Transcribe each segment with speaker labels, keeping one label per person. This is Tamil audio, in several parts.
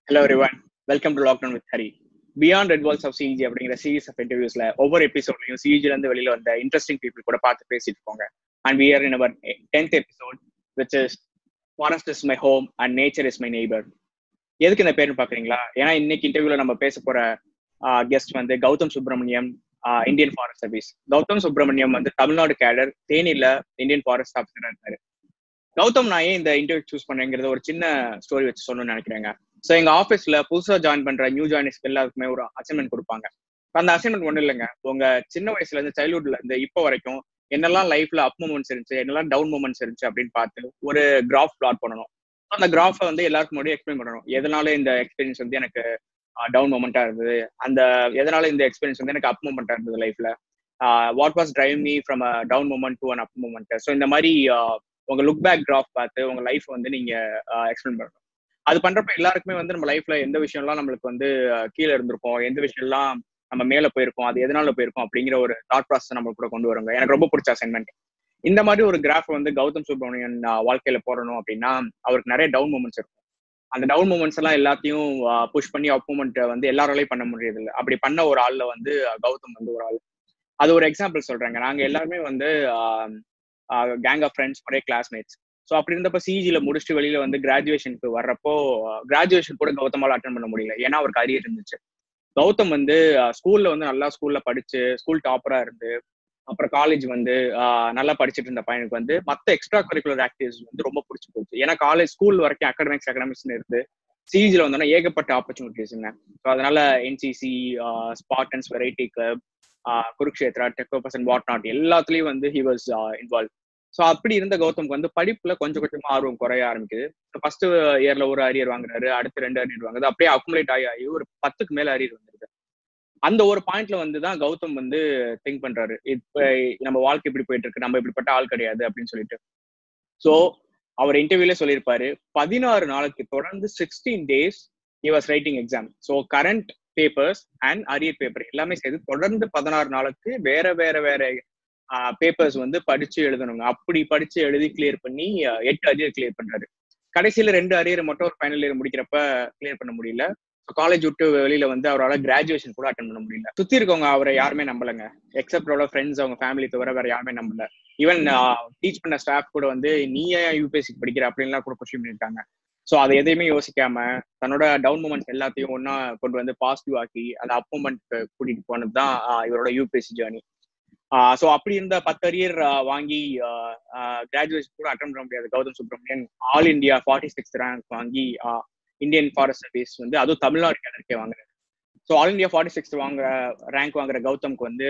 Speaker 1: Hello everyone welcome to lockdown with Hari beyond red walls of CG அப்படிங்கிற சீரீஸ் ஆஃப் இன்டர்வியூஸ்ல ஒவ்வொரு எபிசோட்லையும் சிஜில இருந்து வெளியில வந்த இன்ட்ரெஸ்டிங் பீப்புள் கூட பார்த்து பேசிட்டு இருக்கோங்க and we are in our tenth episode which is forest is my home and nature is my neighbour எதுக்கு இந்த பேருன்னு பாக்குறீங்களா ஏன்னா இன்னைக்கு இன்டர்வியூல நம்ம பேச போற கெஸ்ட் வந்து Gautham Subramaniam Indian forest service Gautham Subramaniam வந்து தமிழ்நாடு கேடர் தேனியில இந்தியன் ஃபாரஸ்ட் ஆஃபீஸரா இருக்காரு கௌதம் நான் ஏன் இந்த இன்டர்வியூ சூஸ் பண்ணேங்கிறத ஒரு சின்ன ஸ்டோரி வச்சு சொல்லணும்னு நினைக்கிறேங்க ஸோ எங்க ஆஃபீஸ்ல புதுசா ஜாயின் பண்ற நியூ ஜாயினிஸ்க்கு எல்லாருக்குமே ஒரு அசைன்மெண்ட் கொடுப்பாங்க அந்த அசைன்மெண்ட் ஒன்றும் இல்லைங்க உங்க சின்ன வயசுல இருந்து சைல்ட்ஹுட்ல இருந்து இப்போ வரைக்கும் என்னெல்லாம் லைஃப்ல அப் மூமெண்ட்ஸ் இருந்துச்சு என்னெல்லாம் டவுன் மூமெண்ட்ஸ் இருந்துச்சு அப்படின்னு பார்த்து ஒரு கிராஃப் பிளாட் பண்ணணும் அந்த கிராஃபை வந்து எல்லாருக்கும் முன்னாடி எக்ஸ்பிளைன் பண்ணணும் எதனால இந்த எக்ஸ்பீரியன்ஸ் வந்து எனக்கு டவுன் மூமெண்டா இருந்தது அந்த எதனால இந்த எக்ஸ்பீரியன்ஸ் வந்து எனக்கு அப் மூமெண்டா இருந்தது லைஃப்ல what was drive me from a down moment to an up moment so இந்த மாதிரி உங்க லுக் பேக் கிராஃப் பார்த்து உங்க லைஃப் வந்து நீங்க எக்ஸ்பிளைன் பண்ணணும் அது பண்றப்ப எல்லாருக்குமே வந்து நம்ம லைஃப்ல எந்த விஷயம்லாம் நம்மளுக்கு வந்து கீழே இருந்திருக்கோம் எந்த விஷயம்லாம் நம்ம மேல போயிருக்கோம் அது எதனால போயிருக்கோம் அப்படிங்கிற ஒரு தாட் ப்ராசஸ் நம்ம கூட கொண்டு வருங்க எனக்கு ரொம்ப பிடிச்ச அசைன்மெண்ட் இந்த மாதிரி ஒரு கிராஃப் வந்து கௌதம் சுப்ரமணியன் வாழ்க்கையில போடணும் அப்படின்னா அவருக்கு நிறைய டவுன் மூமெண்ட்ஸ் இருக்கும் அந்த டவுன் மூமெண்ட்ஸ் எல்லாம் எல்லாத்தையும் புஷ் பண்ணி அப் மூமெண்ட் வந்து எல்லாராலையும் பண்ண முடியாது இல்லை அப்படி பண்ண ஒரு ஆள்ல வந்து கௌதம் வந்து ஒரு ஆள் அது ஒரு எக்ஸாம்பிள் சொல்றேங்க நாங்க எல்லாருமே வந்து கேங் ஆஃப் ஃப்ரெண்ட்ஸ் ஒரே கிளாஸ்மேட்ஸ் ஸோ அப்படி இருந்தப்ப சிஜில முடிச்சுட்டு வெளியில வந்து கிராஜுவேஷனுக்கு வர்றப்போ கிராஜுவேஷன் கூட கௌதமால அட்டன் பண்ண முடியல ஏன்னா அவருக்கு அரியர் இருந்துச்சு கௌதம் வந்து ஸ்கூல்ல வந்து நல்லா ஸ்கூல்ல படிச்சு ஸ்கூல் டாப்பரா இருந்து அப்புறம் காலேஜ் வந்து நல்லா படிச்சுட்டு இருந்த பையனுக்கு வந்து மற்ற எக்ஸ்ட்ரா கரிக்குலர் ஆக்டிவிட்டிஸ் வந்து ரொம்ப பிடிச்சி போச்சு ஏன்னா காலேஜ் ஸ்கூல் வரைக்கும் அகாடமிக்ஸ் அகாடமிக்ஸ்னு இருந்து சிஜில வந்தோன்னா ஏகப்பட்ட ஆப்பர்ச்சுனிட்டிஸ்ங்க ஸோ அதனால NCC spartans variety club Kurukshetra Techofes and what not எல்லாத்துலயும் வந்து ஹி வாஸ் இன்வால்வ் ஸோ அப்படி இருந்த கௌதம்க்கு வந்து படிப்புல கொஞ்சம் கொஞ்சமா ஆர்வம் குறைய ஆரம்பிக்குது ஃபர்ஸ்ட் இயர்ல ஒரு அரியர் வாங்குறாரு அடுத்து ரெண்டு அரியர் வாங்குது அப்படியே அக்குமுலேட் ஆகி ஆகி ஒரு பத்துக்கு மேல அரியர் வந்துருது அந்த ஒரு பாயிண்ட்ல வந்து தான் கௌதம் வந்து திங்க் பண்றாரு இப்ப நம்ம வாழ்க்கை இப்படி போயிட்டு இருக்கு நம்ம இப்படிப்பட்ட ஆள் கிடையாது அப்படின்னு சொல்லிட்டு ஸோ அவர் இன்டர்வியூல சொல்லியிருப்பாரு பதினாறு நாளுக்கு தொடர்ந்து sixteen days he was writing exam so current papers and arrear paper எல்லாமே சேர்த்து தொடர்ந்து பதினாறு நாளுக்கு வேற வேற வேற பேப்பர்ஸ் வந்து படிச்சு எழுதணுங்க அப்படி படிச்சு எழுதி கிளியர் பண்ணி எட்டு அரியர் கிளியர் பண்றாரு கடைசியில ரெண்டு அரியர் மட்டும் ஒரு ஃபைனல் இயர் முடிக்கிறப்ப கிளியர் பண்ண முடியல காலேஜ் விட்டு வெளியில வந்து அவரால் கிராஜுவேஷன் கூட அட்டன் பண்ண முடியல சுத்தி இருக்கவங்க அவரை யாருமே நம்பலங்க எக்ஸப்ட் அவரோட ஃப்ரெண்ட்ஸ் அவங்க ஃபேமிலி தவிர வேற யாருமே நம்பல ஈவன் டீச் பண்ண ஸ்டாஃப் கூட வந்து நீ ஏன் யூபிஎஸ்சி படிக்கிற அப்படின்லாம் கூட கொஸ்டின் பண்ணிருக்காங்க ஸோ அதை எதையுமே யோசிக்காம தன்னோட டவுன் மூமெண்ட்ஸ் எல்லாத்தையும் ஒன்னா கொண்டு வந்து பாசிட்டிவ் ஆக்கி அதை அப் மூமெண்ட் கூட்டிட்டு போனது தான் இவரோட யூபிஎஸ்சி ஜேர்னி ஸோ அப்படி இருந்த பத்து அரியர் வாங்கி கிராஜுவேஷன் கூட அட்டன் பண்ண முடியாது Gautham Subramanian all India forty six rank வாங்கி இந்தியன் ஃபாரஸ்ட் சர்வீஸ் வந்து அதுவும் தமிழ்நாடு கேடருக்கே வாங்குறாரு so all India forty six வாங்குற ரேங்க் வாங்குற கௌதம்க்கு வந்து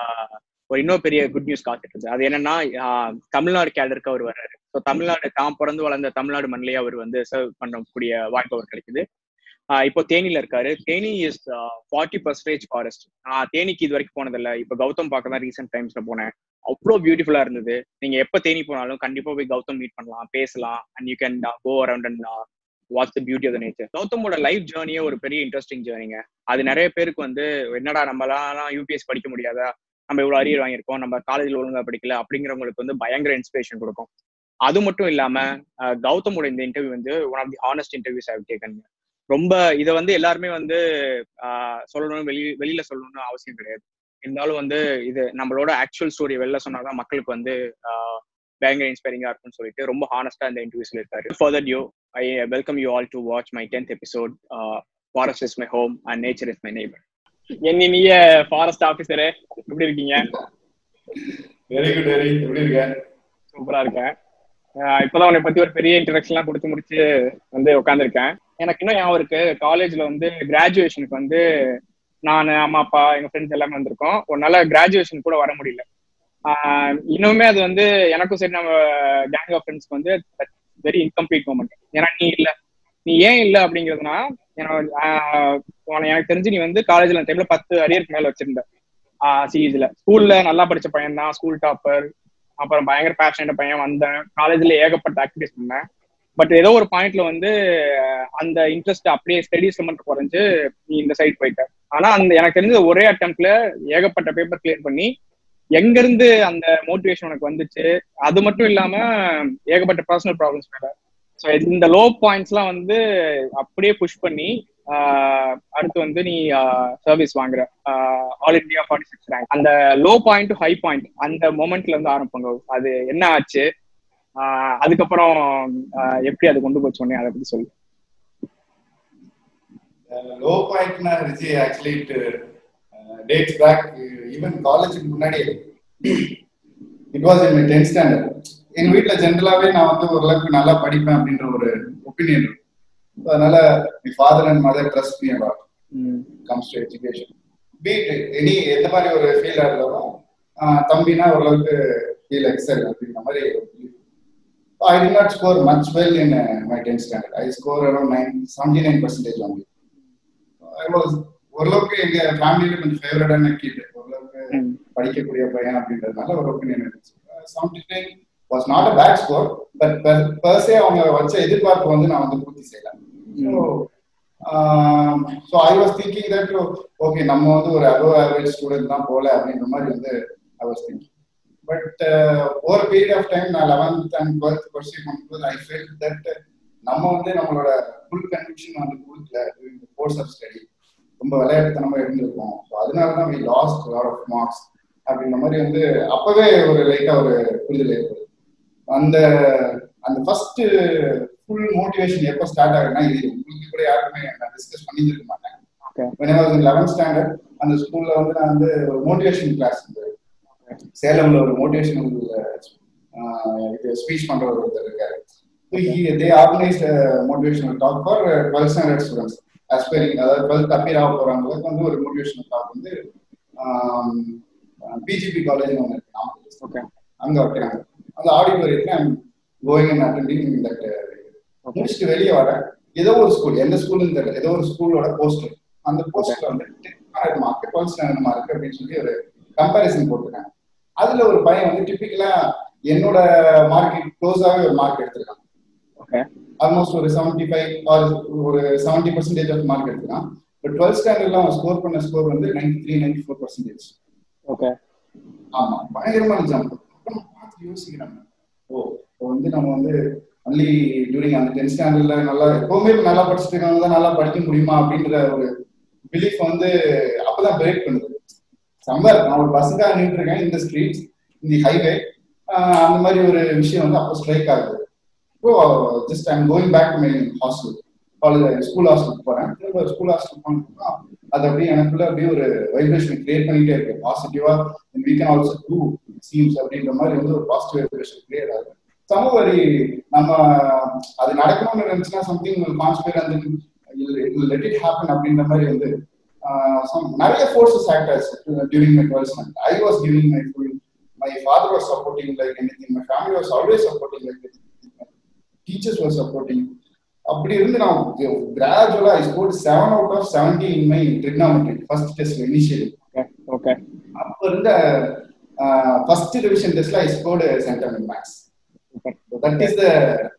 Speaker 1: ஒரு இன்னொரு பெரிய குட் நியூஸ் காத்துட்டு இருக்கு அது என்னன்னா தமிழ்நாடு கேடருக்கு அவர் வர்றாரு ஸோ தமிழ்நாடு தான் பிறந்து வளர்ந்த தமிழ்நாடு மண்ணிலேயே அவர் வந்து சர்வ் பண்ணக்கூடிய வாய்ப்பு அவர் கிடைக்குது இப்போ தேனியில இருக்காரு Theni is forty percentage forest நான் தேனிக்கு இது வரைக்கும் போனதில்ல இப்போ கௌதம் பார்க்க தான் ரீசெண்ட் டைம்ஸ்ல போனேன் அவ்வளோ பியூட்டிஃபுல்லா இருந்தது நீங்க எப்போ தேனி போனாலும் கண்டிப்பா போய் கௌதம் மீட் பண்ணலாம் பேசலாம் and you can go around and what's the beauty of the nature கௌதமோட லைஃப் ஜேர்னியே ஒரு பெரிய இன்ட்ரெஸ்டிங் ஜேர்னிங்க அது நிறைய பேருக்கு வந்து என்னடா நம்மளாம் யூபிஎஸ் படிக்க முடியாதா நம்ம இவ்வளவு அரியர் வாங்கியிருக்கோம் நம்ம காலேஜில் ஒழுங்கா படிக்கல அப்படிங்கிறவங்களுக்கு வந்து பயங்கர இன்ஸ்பிரேஷன் கொடுக்கும் அது மட்டும் இல்லாம கௌதமோட இந்த இன்டர்வியூ வந்து one of the honest interviews have taken ரொம்ப இதை வந்து எல்லாருமே வந்து சொல்லணும் வெளி வெளியில சொல்லணும்னு அவசியம் கிடையாது இருந்தாலும் வந்து இது நம்மளோட ஆக்சுவல் ஸ்டோரி வெளில சொன்னாதான் மக்களுக்கு வந்து பயங்கர இன்ஸ்பைரிங்கா இருக்கும்னு சொல்லிட்டு ரொம்ப ஹானஸ்டா இந்த இன்டர்வியூ சொல்லியிருக்காரு for you I welcome you all to watch my tenth episode forest is my home and nature is my neighbour
Speaker 2: என்ன நீங்க ஃபாரஸ்ட் ஆபீசரு எப்படி இருக்கீங்க
Speaker 3: வெரி குட் வெரி எப்படி இருக்க
Speaker 2: சூப்பரா இருக்கேன் இப்பதான் உன்னை பத்தி ஒரு பெரிய இன்ட்ரடக்ஷன்லாம் கொடுத்து முடிச்சு வந்து உட்காந்துருக்கேன் எனக்கு இன்னும் ஞாபகம் இருக்கு காலேஜ்ல வந்து கிராஜுவேஷனுக்கு வந்து நான் அம்மா அப்பா எங்க ஃப்ரெண்ட்ஸ் எல்லாமே வந்திருக்கோம் ஒரு நல்ல கிராஜுவேஷன் கூட வர முடியல இன்னுமே அது வந்து எனக்கும் சரி நம்ம கேங் ஆஃப் ஃப்ரெண்ட்ஸ்க்கு வந்து வெரி இன்கம்ப்ளீட் மூமெண்ட் ஏன்னா நீ இல்ல நீ ஏன் இல்ல அப்படிங்கிறதுனா எனக்கு தெரிஞ்சு நீ வந்து காலேஜ்ல டைம்ல பத்து அரியருக்கு மேல வச்சிருந்த சிஇஜில ஸ்கூல்ல நல்லா படிச்ச பையன் தான் ஸ்கூல் டாப்பர் அப்புறம் பயங்கர பேஷனேட் பையன் வந்தேன் காலேஜ்ல ஏகப்பட்ட ஆக்டிவிட்டிஸ் பண்ணேன் பட் ஏதோ ஒரு பாயிண்ட்ல வந்து அந்த இன்ட்ரெஸ்ட் அப்படியே ஸ்டடீஸ்ல மட்டும் குறைஞ்சு நீ இந்த சைட் போயிட்ட ஆனா அந்த எனக்கு தெரிஞ்ச ஒரே அட்டம்ப்ட்ல ஏகப்பட்ட பேப்பர் கிளியர் பண்ணி எங்க இருந்து அந்த மோட்டிவேஷன் உனக்கு வந்துச்சு அது மட்டும் இல்லாம ஏகப்பட்ட பர்சனல் ப்ராப்ளம்ஸ் மேல ஸோ இந்த லோ பாயிண்ட்ஸ்லாம் வந்து அப்படியே புஷ் பண்ணி ஆஹ் அடுத்து வந்து நீ சர்வீஸ் வாங்குற all India forty six rank அந்த low point to high point அந்த மொமெண்ட்ல இருந்து ஆரம்பிப்பாங்க அது என்ன ஆச்சு ஆஹ் அதுக்கப்புறம் ஆஹ் எப்படி அதை கொண்டு போச்சு சொன்னேன் அதை பத்தி சொல்லு
Speaker 3: லோ பாயிண்ட்னா ரிச்சி actually it dates back even காலேஜுக்கு முன்னாடி it was in tenth standard எங்க வீட்ல ஜென்ரலாவே நான் வந்து ஓரளவுக்கு நல்லா படிப்பேன் அப்படின்ற ஒரு ஒப்பீனியன் இருக்கு So, அதனால my father and mother trust me about comes to education beat any எந்த மாதிரி ஒரு ஃபீல்டா இருந்தாலும் ஆஹ் தம்பினா ஓரளவுக்கு ஃபீல் எக்ஸல் அப்படின்ற மாதிரி I did not score much well in my tenth standard I score around nine seventy nine percentage only I was ஓரளவுக்கு எங்க ஃபேமிலியில கொஞ்சம் ஃபேவரட்டான கிட் ஓரளவுக்கு
Speaker 2: ம்.
Speaker 3: படிக்கக்கூடிய பையன் அப்படின்றதுனால ஒரு ஒப்பீனியன் இருந்துச்சு seventy nine was not a bad score but per se அவங்க வச்ச எதிர்பார்ப்பு வந்து நான் வந்து பூர்த்தி செய்யல so so I was thinking that okay நம்ம வந்து ஒரு அபவ் ஆவரேஜ் ஸ்டூடெண்ட் தான் போல அப்படின்ற மாதிரி வந்து I was thinking but over period of time நான் லெவன்த் அண்ட் டுவெல்த் பர்சீவ் பண்ணும்போது ஐ ஃபெல் தட் நம்ம வந்து நம்மளோட ஃபுல் கன்விக்ஷன் வந்து கொடுக்கல கோர்ஸ் ஆஃப் ஸ்டடி ரொம்ப விளையாட்டுத்தனமா இருந்திருக்கோம் ஸோ அதனால தான் we lost lot of marks அப்படின்ற மாதிரி வந்து அப்பவே ஒரு லைட்டா ஒரு புரிதல் ஏற்படுது அந்த அந்த ஃபர்ஸ்ட் ஃபுல் மோட்டிவேஷன் எப்போ ஸ்டார்ட் ஆகுதுன்னா இது உங்களுக்கு கூட யாருமே நான் டிஸ்கஸ் பண்ணியிருக்க மாட்டேன்
Speaker 2: Okay.
Speaker 3: when I was in 11th standard அந்த ஸ்கூல்ல வந்து நான் வந்து ஒரு மோட்டிவேஷன் கிளாஸ் இருந்தது சேலம்ல ஒரு மோட்டிவேஷனல் இது ஸ்பீச் பண்ற ஒரு ஒருத்தர் இருக்காரு they organise motivational talk for twelfth standard students aspiring அதாவது டுவெல்த் அப்பீர் ஆக போறவங்களுக்கு வந்து ஒரு மோட்டிவேஷனல் டாக் வந்து பிஜிபி காலேஜ் ஒன்று இருக்கு நாமக்கல்
Speaker 2: ஓகே
Speaker 3: அங்க வைக்கிறாங்க அந்த ஆடிட்டோரியத்துல கோயிங் அண்ட் அட்டெண்டிங் தட் முடிச்சுட்டு வெளியே வரேன் ஏதோ ஒரு ஸ்கூல் எந்த ஸ்கூல்னு தெரியல ஏதோ ஒரு ஸ்கூலோட போஸ்டர் அந்த போஸ்டர்ல வந்து tenth mark twelfth standard mark அப்படின்னு சொல்லி ஒரு கம்பாரிசன் போட்டிருக்காங்க அதுல ஒரு பையன் வந்து டிப்பிக்கலா என்னோட மார்க் க்ளோஸாவே ஒரு மார்க் எடுத்திருக்கான்
Speaker 2: ஓகே
Speaker 3: ஆல்மோஸ்ட் ஒரு செவன்டி ஃபைவ் ஒரு செவன்டி பர்சன்டேஜ் ஆஃப் மார்க் எடுத்திருக்கான் இப்போ டுவெல்த் ஸ்டாண்டர்ட்ல அவன் ஸ்கோர் பண்ண ஸ்கோர் வந்து ninety three ninety four percentage
Speaker 2: okay
Speaker 3: ஆமா பயங்கரமான ஜம்ப் அப்புறம் பார்த்து யோசிக்கிறேன் ஓ இப்போ வந்து நம்ம வந்து ஒன்லி டியூரிங் அந்த டென்த் ஸ்டாண்டர்ட்ல நல்லா எப்பவுமே நல்லா படிச்சுட்டு இருக்கவங்க தான் நல்லா படிக்க முடியுமா அப்படின்ற ஒரு பிலீஃப் வந்து அப்பதான் பிரேக் பண்ணுது சம்பர் நான் ஒரு பஸ்ஸுக்காக நின்று இருக்கேன் இந்த ஸ்ட்ரீட் இந்த ஹைவே அந்த மாதிரி ஒரு விஷயம் வந்து அப்போ ஸ்ட்ரைக் ஆகுது இப்போ just I'm going back to my hostel college school ஹாஸ்டலுக்கு போறேன் திரும்ப ஸ்கூல் ஹாஸ்டல் போனதுக்கு அது அப்படியே எனக்குள்ள அப்படியே ஒரு வைப்ரேஷன் கிரியேட் பண்ணிட்டே இருக்கு பாசிட்டிவா we can also do seems அப்படின்ற மாதிரி வந்து ஒரு பாசிட்டிவ் வைப்ரேஷன் கிரியேட் ஆகுது சமவரி நம்ம அது நடக்கணும்னு நினைச்சுன்னா சம்திங் கான்ஸ்பியர் அந்த லெட் இட் ஹேப்பன் அப்படின்ற மாதிரி வந்து நிறைய forces actors during my twelfth standard I was giving my full my father was supporting like any thing my family was always supporting like teachers was supporting அப்படி இருந்து நான் கிராஜுவலா I score seven out of seventy in my trigonometry first test initially
Speaker 2: okay
Speaker 3: அப்ப இருந்த ஃபர்ஸ்ட் ரிவிஷன் டெஸ்ட்ல I scored centum in maths that is the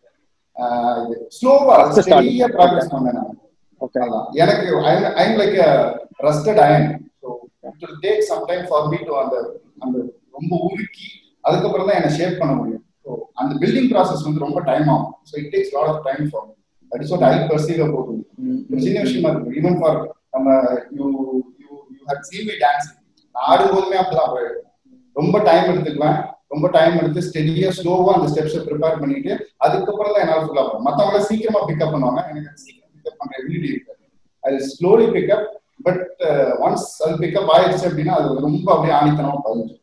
Speaker 3: ஸ்லோவா ஸ்டெடியா ப்ராக்டிஸ் பண்ணேன் நான்
Speaker 2: ஓகே
Speaker 3: அதான். எனக்கு I am like rusted iron so it will take some time for me to அந்த அந்த ரொம்ப உருக்கி அதுக்கப்புறம் தான் என்னை ஷேப் பண்ண முடியும் ஸோ அந்த பில்டிங் ப்ராசஸ் வந்து ரொம்ப டைம் ஆகும் so it takes lot of time for that is what I perceive about ஒரு சின்ன விஷயமா இருக்கு ஈவன் ஃபார் நம்ம you you you have seen me dance நான் ஆடும்போதுமே அப்படிதான் போயிடும் ரொம்ப டைம் எடுத்துக்குவேன் ரொம்ப டைம் எடுத்து ஸ்டெடியா ஸ்லோவா அந்த ஸ்டெப்ஸை ப்ரிப்பேர் பண்ணிட்டு அதுக்கப்புறம் தான் என்னால் ஃபுல்லா போகும் மற்றவங்கள சீக்கிரமா பிக்கப் பண்ணுவாங்க எனக்கு அது சீக்கிரம் பிக்கப் பண்ற எபிலிட்டி இருக்காது அது ஸ்லோலி பிக்கப் பட் ஒன்ஸ் அது பிக்கப் ஆயிடுச்சு அப்படின்னா அது ரொம்ப அப்படியே ஆணித்தனமா பதிஞ்சு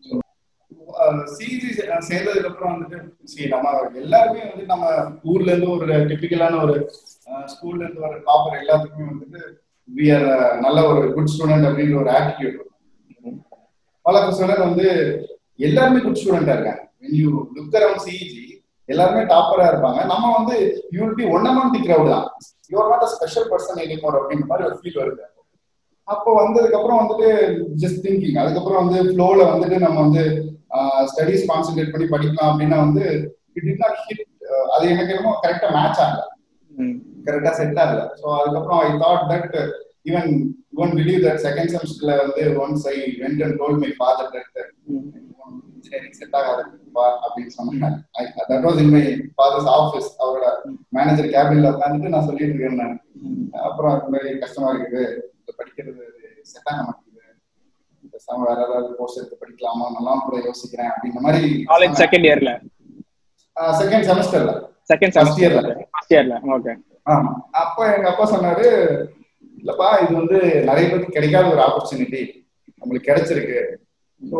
Speaker 3: சிஜி சேர்ந்ததுக்கு அப்புறம் வந்துட்டு see நம்ம எல்லாருமே வந்து நம்ம ஊர்ல இருந்து ஒரு டிபிக்கலான ஒரு ஸ்கூல்ல இருந்து வர டாப்பர் எல்லாத்துக்குமே வந்துட்டு வி ஆர் நல்ல ஒரு குட் ஸ்டூடெண்ட் அப்படின்ற ஒரு ஆட்டிடியூட் இருக்கும் பல சிலர் வந்து எல்லாருமே குட் ஸ்டூடெண்டா இருக்காங்க when you look around CEG எல்லாருமே டாப்பரா இருப்பாங்க நம்ம வந்து you will be one among the crowd தான் you are not a special person anymore அப்படின்ற மாதிரி ஒரு ஃபீல் வருது அப்போ வந்ததுக்கு அப்புறம் வந்துட்டு ஜஸ்ட் திங்கிங் அதுக்கப்புறம் வந்து ஃப்ளோல வந்துட்டு நம்ம வந்து ஸ்டடிஸ் கான்சென்ட்ரேட் பண்ணி படிக்கலாம் அப்படின்னா வந்து இட் டிட் நாட் ஹிட் அது எனக்கு என்னமோ கரெக்டா மேட்ச் ஆகல கரெக்டா செட் ஆகல ஸோ அதுக்கப்புறம் I thought that even one believe that second செமஸ்டர்ல வந்து once I went and told my father that engineering set ஆகாதுப்பா அப்படின்னு சொன்னேன் that was in my father's office அவரோட மேனேஜர் கேபின்ல உட்காந்துட்டு நான் சொல்லிட்டு இருக்கேன் நான் அப்புறம் அது மாதிரி கஷ்டமா இருக்குது இது படிக்கிறது செட் ஆக மாட்டேங்குது பேசாம வேற ஏதாவது கோர்ஸ் எடுத்து படிக்கலாமா நல்லா கூட யோசிக்கிறேன் அப்படின்ற மாதிரி
Speaker 1: காலேஜ் செகண்ட் இயர்ல
Speaker 3: செகண்ட் செமஸ்டர்ல
Speaker 1: செகண்ட்
Speaker 3: First year ல.
Speaker 1: ஃபர்ஸ்ட் இயர்ல ஓகே
Speaker 3: ஆமா அப்ப எங்க அப்பா சொன்னாரு இல்லப்பா இது வந்து நிறைய பேருக்கு கிடைக்காத ஒரு ஆப்பர்ச்சுனிட்டி நம்மளுக்கு கிடைச்சிருக்கு ஸோ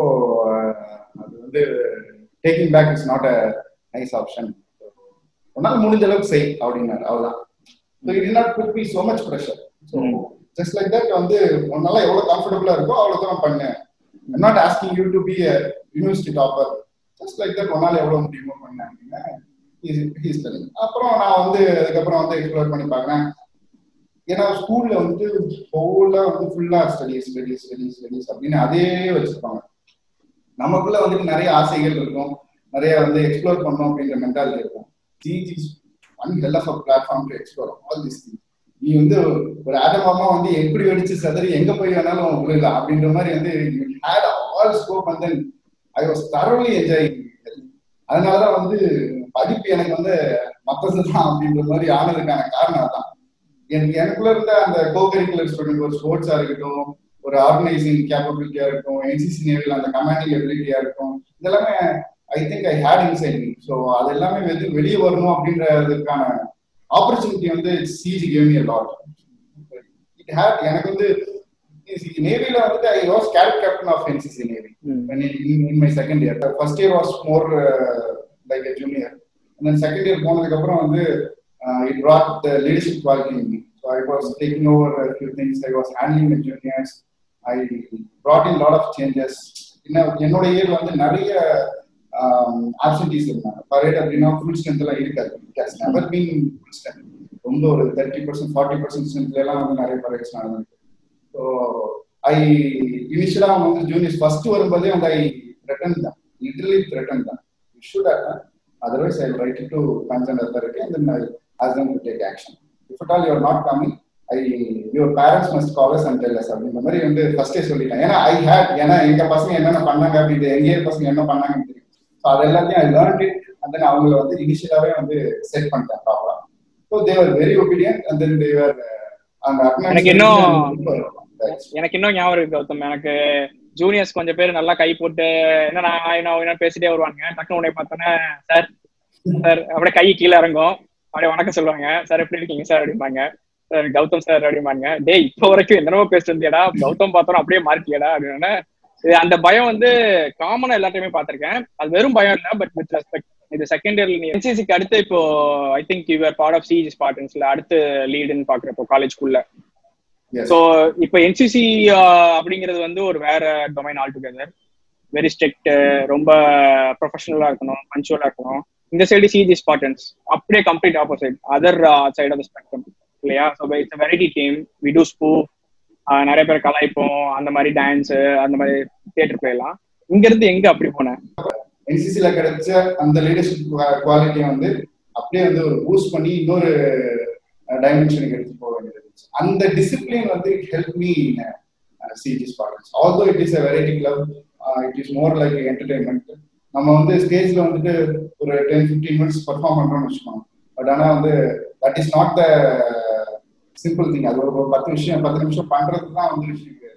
Speaker 3: அது வந்து taking back is not a nice option உன்னால முடிஞ்ச அளவுக்கு செய் அப்படின்னாரு அவ்வளவுதான் so it not put be so much pressure so just like that வந்து உன்னால எவ்வளவு கம்ஃபர்டபுளா இருக்கோ அவ்வளவு தூரம் பண்ணு not asking you to be university topper just like that உன்னால எவ்வளவு முடியுமோ பண்ண அப்படின்னா he's telling. அப்புறம் நான் வந்து அதுக்கப்புறம் வந்து எக்ஸ்ப்ளோர் பண்ணி பார்க்கறேன் ஏன்னா ஸ்கூல்ல வந்துட்டு ஹோலா வந்து ஃபுல்லா ஸ்டடிஸ் ஸ்டடிஸ் ஸ்டடிஸ் ஸ்டடிஸ் அப்படின்னு அதே வச்சிருப்பாங்க நமக்குள்ள வந்துட்டு நிறைய ஆசைகள் இருக்கும் நிறைய வந்து எக்ஸ்ப்ளோர் பண்ணோம் அப்படின்ற மென்டாலிட்டி இருக்கும் CG one hell of a platform to explore all this thing நீ வந்து ஒரு ஆட்டமாமா வந்து எப்படி வெடிச்சு சதறி எங்க போய் வேணாலும் விழுலாம் அப்படின்ற மாதிரி வந்து had all scope and then I was thoroughly enjoy அதனாலதான் வந்து படிப்பு எனக்கு வந்து மத்தது தான் அப்படின்ற மாதிரி ஆனதுக்கான காரணம் தான் எனக்கு எனக்குள்ள இருந்த அந்த கோ கரிக்குலர் ஸ்டூடெண்ட் ஒரு ஸ்போர்ட்ஸா இருக்கட்டும் ஒரு ஆர்கனைசிங் கேப்பபிலிட்டியா இருக்கும் என்சிசி நேவில் அந்த கமாண்டிங் எபிலிட்டியா இருக்கும் இதெல்லாமே I think I had inside me so அது எல்லாமே வந்து வெளியே வரணும் அப்படின்றதுக்கான ஆப்பர்ச்சுனிட்டி வந்து CG came me lot it had எனக்கு வந்து நேவில வந்துட்டு I was cadet captain of NCC navy when in, in, in my second year. The first year was more uh, like a junior. And then second year போனதுக்கு அப்புறம் வந்து uh, it brought the leadership quality in me. So I was taking over a few things. I was handling the juniors. I brought in a lot of changes. என்ன- என்னோட இயர் வந்து நிறைய ஆப்சன்டிஸ் இருந்தாங்க பரேட் அப்படின்னா ஃபுல் ஸ்ட்ரென்த் எல்லாம் இருக்காது it has never been full strength ரொம்ப ஒரு தேர்ட்டி பர்சன்ட் ஃபார்ட்டி பர்சன்ட் ஸ்ட்ரென்த்ல எல்லாம் வந்து நிறைய பரேட்ஸ் நடந்திருக்கு ஸோ ஐ இனிஷியலா அவங்க வந்து ஜூனியர்ஸ் ஃபர்ஸ்ட் வரும்போதே வந்து ஐ ரிட்டன் தான் லிட்டரலி ரிட்டன் தான் should otherwise I write to concern authority and then I ask them to take action if at all you're not coming I your parents must calls and tells அப்படின்ற மாதிரி வந்து ஃபர்ஸ்டே சொல்லிட்டேன் ஏன்னா ஐ ஹேட் ஏன்னா எங்க பசங்க என்னென்ன பண்ணாங்க அப்படின்ட்டு எங்க ஏர் பசங்க என்ன பண்ணாங்கன்னு தெரியும் ஸோ அது எல்லாத்தையும் I learn it and then அவங்கள வந்து இனிஷியலாவே வந்து செட் பண்ணிட்டேன் ப்ராப்பரா so they were very obedient and then they were அந்த
Speaker 1: எனக்கு இன்னும்
Speaker 3: attendance-
Speaker 1: எனக்கு இன்னும் ஞாபகம் இருக்கு கௌதம் எனக்கு ஜூனியர்ஸ் கொஞ்சம் பேர் நல்லா கை போட்டு என்ன நான் என்ன என்ன பேசிட்டே வருவாங்க டக்குனு உடனே பார்த்தோன்னே சார் சார் அப்படியே கை கீழே இறங்கும் அப்படியே வணக்கம் சொல்லுவாங்க சார் எப்படி இருக்கீங்க சார் அப்படிம்பாங்க சார் கௌதம் சார் அப்படிம்பாங்க டேய் இப்போ வரைக்கும் என்னமோ பேசிட்டு இருந்தியடா கௌதம் பார்த்தோம் அப்படியே மார்க்கியடா அப்படின்னு இது அந்த பயம் வந்து காமனா எல்லாத்தையுமே பார்த்திருக்கேன் அது வெறும் பயம் இல்ல பட் வித் ரெஸ்பெக்ட் இது செகண்ட் இயர்ல நீ என்சிசிக்கு அடுத்து இப்போ I think you are part of CG ஸ்பார்டன்ஸ்ல அடுத்து லீடுன்னு பாக்குறப்போ காலேஜ்குள்ள
Speaker 3: Yes.
Speaker 1: ஸோ இப்போ என்சிசி அப்படிங்கிறது வந்து ஒரு வேற domain all together very strict ரொம்ப ப்ரொஃபஷனலா இருக்கணும் பஞ்சுவலா இருக்கணும் இந்த சைடு சிஜி ஸ்பார்டன்ஸ் அப்படியே complete opposite other side of the spectrum இல்லையா so it's variety team we do ஸ்பூ நிறைய பேர் கலாய்ப்போம் அந்த மாதிரி டான்ஸ் அந்த மாதிரி தியேட்டர் போயெல்லாம் இங்க இருந்து எங்க அப்படி போனேன்
Speaker 3: என்சிசில கிடைச்ச அந்த லீடர்ஷிப் குவாலிட்டியை வந்து அப்படியே வந்து ஒரு பூஸ்ட் பண்ணி இன்னொரு டைமென்ஷனுக்கு எடுத்து போக வேண்டியது இருந்துச்சு. அந்த டிசிப்ளின் வந்து it help me CG Spartans although it is a variety club it is more like entertainment நம்ம வந்து ஸ்டேஜ்ல வந்துட்டு ஒரு டென் ஃபிஃப்டீன் மினிட்ஸ் பர்ஃபார்ம் பண்றோம்னு வச்சுக்கோங்க பட் ஆனா வந்து that is not the simple thing அது ஒரு பத்து விஷயம் பத்து நிமிஷம் பண்றது தான் வந்து விஷயம் கிடையாது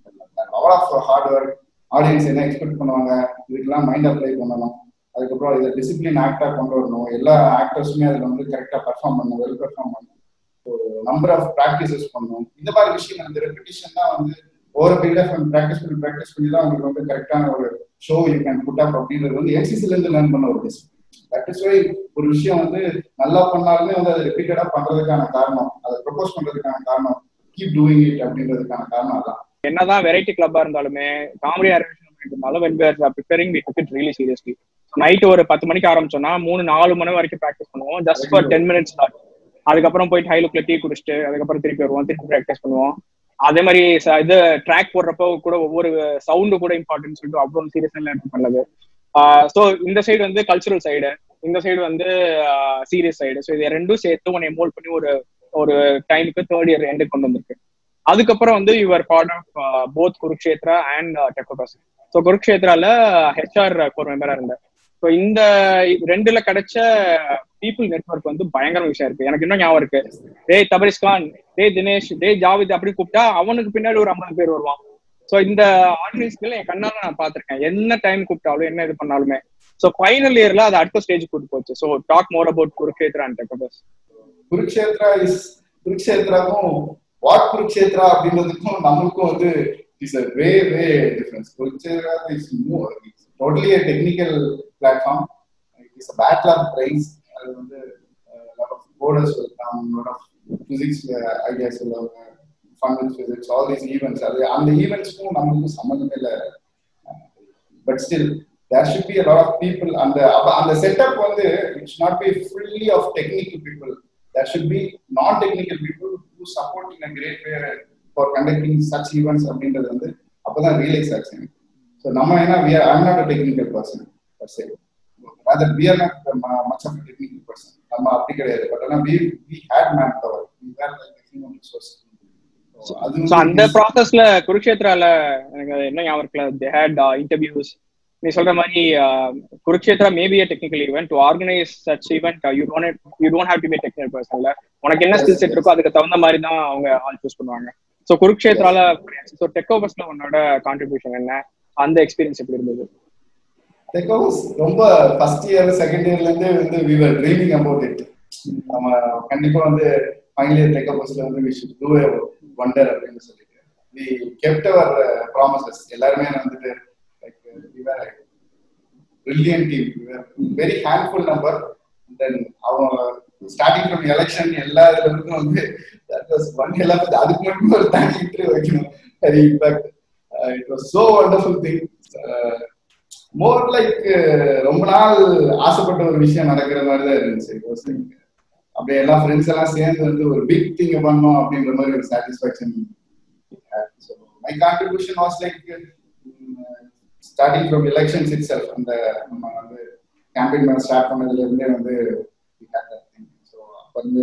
Speaker 3: all of hard work audience என்ன எக்ஸ்பெக்ட் பண்ணுவாங்க இதுக்கெல்லாம் மைண்ட் அப்ளை பண்ணணும் அதுக்கப்புறம் இதை டிசிப்ளின் ஆக்டா கொண்டு வரணும் எல்லா ஆக்டர்ஸுமே அதில் வந்து கரெக்டாக பெர்ஃபார்ம் பண்ணணும் வெல் பெர்ஃபார்ம் பண்ணணும் ஒரு நம்பர் ஆஃப் ப்ராக்டிசஸ் பண்ணணும் இந்த மாதிரி விஷயம் இந்த ரெப்பிட்டிஷன் தான் வந்து ஓவர் பீரியட் ஆஃப் ப்ராக்டிஸ் பண்ணி ப்ராக்டிஸ் பண்ணி தான் உங்களுக்கு வந்து கரெக்டான ஒரு show you can put up அப்படின்றது வந்து என்சிசில இருந்து லேர்ன் பண்ண ஒரு டிசிப்ளின் தட் இஸ் வை ஒரு விஷயம் வந்து நல்லா பண்ணாலுமே வந்து அதை ரிப்பீட்டடா பண்றதுக்கான காரணம் அதை ப்ரொபோஸ் பண்றதுக்கான காரணம் கீப் டூயிங் இட் அப்படின்றதுக்கான காரணம் அதான்
Speaker 1: என்னதான் வெரைட்டி கிளப்பா இருந்தாலுமே காமெடி அரேஞ்ச் பண்ணிட்டு இருந்தாலும் when we're preparing we took it really seriously night ஒரு பத்து மணிக்கு ஆரம்பிச்சோம்னா மூணு நாலு மணி வரைக்கும் ப்ராக்டிஸ் பண்ணுவோம் ஜஸ்ட் ஃபார் டென் மினிட்ஸ் தான் அதுக்கப்புறம் போயிட்டு ஹைலுக்குள்ள டீ குடிச்சிட்டு அதுக்கப்புறம் திருப்பி வருவோம் திருப்பி ப்ராக்டிஸ் பண்ணுவோம் அதே மாதிரி ச- இது ட்ராக் போடுறப்போ கூட ஒவ்வொரு சவுண்டு கூட இம்பார்ட்டன்ட் சொல்லிட்டு அவ்வளோ சீரியஸாக எடுத்து பண்ணது ஸோ இந்த சைடு வந்து கல்ச்சுரல் சைடு இந்த சைடு வந்து சீரியஸ் சைடு ஸோ இது ரெண்டும் சேர்த்து உன்னை மோல்ட் பண்ணி ஒரு ஒரு டைமுக்கு தேர்ட் இயர் எண்டு கொண்டு வந்திருக்கு
Speaker 2: அதுக்கப்புறம் வந்து your part of both Kurukshetra and Techofes so குருக்ஷேத்ரால ஹெச்ஆர் கோர் மெம்பரா இருந்தேன் ஸோ இந்த ரெண்டுல கிடைச்ச பீப்புள் நெட்ஒர்க் வந்து பயங்கர விஷயம் இருக்கு எனக்கு இன்னும் ஞாபகம் இருக்கு டேய் தபரிஸ்கான் டேய் தினேஷ் டேய் ஜாவித் அப்படி கூப்பிட்டா அவனுக்கு பின்னாடி ஒரு ஐம்பது பேர் வருவான் ஸோ இந்த ஆர்கனைஸ்கள் என் கண்ணால நான் பார்த்திருக்கேன் என்ன டைம் கூப்பிட்டாலும் என்ன இது பண்ணாலுமே ஸோ ஃபைனல் இயர்ல அது அடுத்த ஸ்டேஜ் கூட்டு போச்சு so talk more about Kurukshetra and Techofes
Speaker 3: Kurukshetra is குருக்ஷேத்ராவும் வாட் குருக்ஷேத்ரா அப்படின்றதுக்கும் நம்மளுக்கும் வந்து it's a way way difference Kurukshetra is more totally a technical platform it's a battle of prize அது வந்து லாட் ஆஃப் கோடர்ஸ் இருக்காங்க லாட் ஆஃப் பிசிக்ஸ் ஐடியாஸ் உள்ளவங்க fun with physics all these events அது அந்த ஈவெண்ட்ஸ்க்கும் நம்மளுக்கும் சம்மந்தமே இல்லை but still there should be a lot of people அந்த அப்ப அந்த செட்டப் வந்து it should not be fully of technical people there should be non-technical people who support in a great way for conducting such events அப்படின்றது வந்து அப்பதான் ரியலைஸ் ஆச்சு எனக்கு ஸோ நம்ம என்ன we are I'm not a technical person per se rather we are not uh, much of a technical person நம்ம அப்படி கிடையாது பட் ஆனா we we had manpower we were like the human resource So, அது
Speaker 2: ஸோ அந்த
Speaker 3: வந்து
Speaker 2: ப்ராசஸ்ல குருக்ஷேத்ரால எனக்கு அது என்ன ஞாபகம் இருக்குல்ல தே ஹேட் இன்டர்வியூஸ் நீ சொல்ற மாதிரி Kurukshetra maybe a technical event to organise such event you don't you don't have to be technical பர்சன்ல உனக்கு என்ன ஸ்கில் செட் இருக்கோ அதுக்கு தகுந்த மாதிரி தான் அவங்க ஆள் சூஸ் பண்ணுவாங்க ஸோ குருக்ஷேத்ரால ஸோ டெக்கோபஸ்ல உன்னோட கான்ட்ரிபியூஷன் என்ன அந்த எக்ஸ்பீரியன்ஸ் எப்படி இருந்தது
Speaker 3: டெக்கோஸ் ரொம்ப ஃபர்ஸ்ட் இயர் செகண்ட் இயர்ல இருந்தே வந்து we were dreaming about it நம்ம கண்டிப்பா வந்து ஃபைனல் இயர் டெக்கோபஸ்ல வந்து வி ஷுட் டூ வண்டர் அப்படின்னு சொல்லிட்டு வி கெப்ட் அவர் ப்ராமிசஸ் எல்லாருமே வந்துட்டு like we were brilliant team very handful number then அவங்க ஸ்டார்டிங் ஃப்ரம் எலெக்ஷன் எல்லா இதுல இருந்தும் வந்து that was one hell of a- அதுக்கு மட்டும் ஒரு தனி இன்டர்வியூ வைக்கணும் very impact it was so wonderful thing more like ரொம்ப நாள் ஆசைப்பட்ட ஒரு விஷயம் நடக்கிற மாதிரி தான் இருந்துச்சு It was like, அப்படியே எல்லா ஃப்ரெண்ட்ஸ் எல்லாம் சேர்ந்து வந்து ஒரு பிக் திங் பண்ணோம் அப்படின்ற மாதிரி ஒரு satisfaction my contribution was like starting from elections itself அந்த நம்ம வந்து கேம்பெயின் மேல ஸ்டார்ட் பண்ணதுல இருந்தே வந்து ஸோ அப்போ வந்து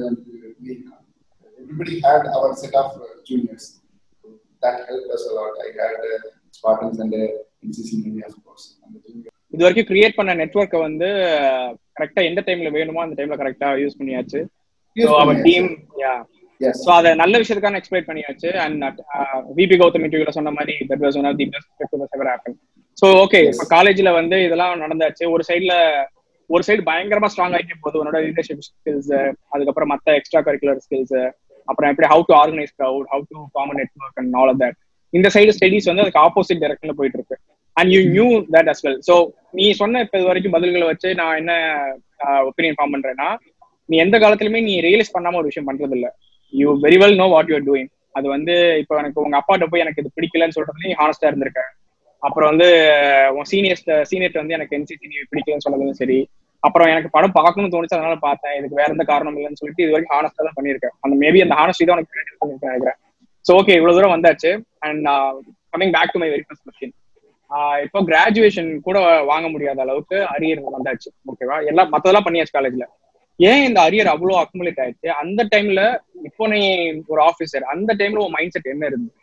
Speaker 3: everybody had our set of juniors that helped us a lot. I had uh, Spartans and uh, NCC Navy, of course. And the junior.
Speaker 2: இது வரைக்கும் கிரியேட் பண்ண நெட்ஒர்க்கை வந்து கரெக்டா எந்த டைம்ல வேணுமோ அந்த டைம்ல கரெக்டா யூஸ் பண்ணியாச்சு
Speaker 3: Yes,
Speaker 2: our
Speaker 3: yes,
Speaker 2: team yeah
Speaker 3: Yes.
Speaker 2: So அதை நல்ல விஷயத்துக்கான எக்ஸ்பிளைன் பண்ணியாச்சு அண்ட் விபி கௌதம் இன்டர்வியூல சொன்ன மாதிரி that was one of the best ever happen so okay
Speaker 3: Yes.
Speaker 2: இப்போ காலேஜ்ல வந்து இதெல்லாம் நடந்தாச்சு ஒரு சைடுல ஒரு சைடு பயங்கரமா ஸ்ட்ராங் ஆகிட்டே போகுது உன்னோட லீடர்ஷிப் ஸ்கில்ஸ் அதுக்கப்புறம் மத்த எக்ஸ்ட்ரா கரிக்குலர் ஸ்கில்ஸ் அப்புறம் எப்படி how to organise crowd how to common network and all of that இந்த சைடு ஸ்டடிஸ் வந்து அதுக்கு ஆப்போசிட் டைரக்ஷன்ல போயிட்டு இருக்கு and you knew that as well so நீ சொன்ன இப்போ இது வரைக்கும் பதில்களை வச்சு நான் என்ன ஒப்பீனியன் ஃபார்ம் பண்றேன்னா நீ எந்த காலத்துலயுமே நீ ரியலைஸ் பண்ணாம ஒரு விஷயம் பண்றது இல்ல you very well know what you're doing அது வந்து இப்போ எனக்கு உங்க அப்பாட்ட போய் எனக்கு இது பிடிக்கலன்னு சொல்றது நீ ஹானஸ்டா இருந்திருக்க அப்புறம் வந்து உன் சீனியர்ஸ் சீனியர்ட்ட வந்து எனக்கு என்சிசி நீ பிடிக்கலன்னு சொன்னதும் சரி அப்புறம் எனக்கு படம் பார்க்கணும்னு தோணுச்சு அதனால பார்த்தேன் இதுக்கு வேற எந்த காரணம் இல்லைன்னு சொல்லிட்டு இது வரைக்கும் ஹானஸ்டா தான் பண்ணியிருக்கேன் அந்த மேபி அந்த ஹானஸ்டி தான் உனக்கு credit பண்ணிருக்கேன் நினைக்கிறேன் ஸோ ஓகே இவ்வளவு தூரம் வந்தாச்சு and coming back to my very first question இப்போ கிராஜுவேஷன் கூட வாங்க முடியாத அளவுக்கு அரியர் வந்தாச்சு ஓகேவா எல்லாம் மத்ததெல்லாம் பண்ணியாச்சு காலேஜ்ல ஏன் இந்த அரியர் அவ்வளோ அக்குமுலேட் ஆயிடுச்சு அந்த டைம்ல இப்போ நீ ஒரு ஆபீசர் அந்த டைம்ல உன் மைண்ட் செட் என்ன இருந்தது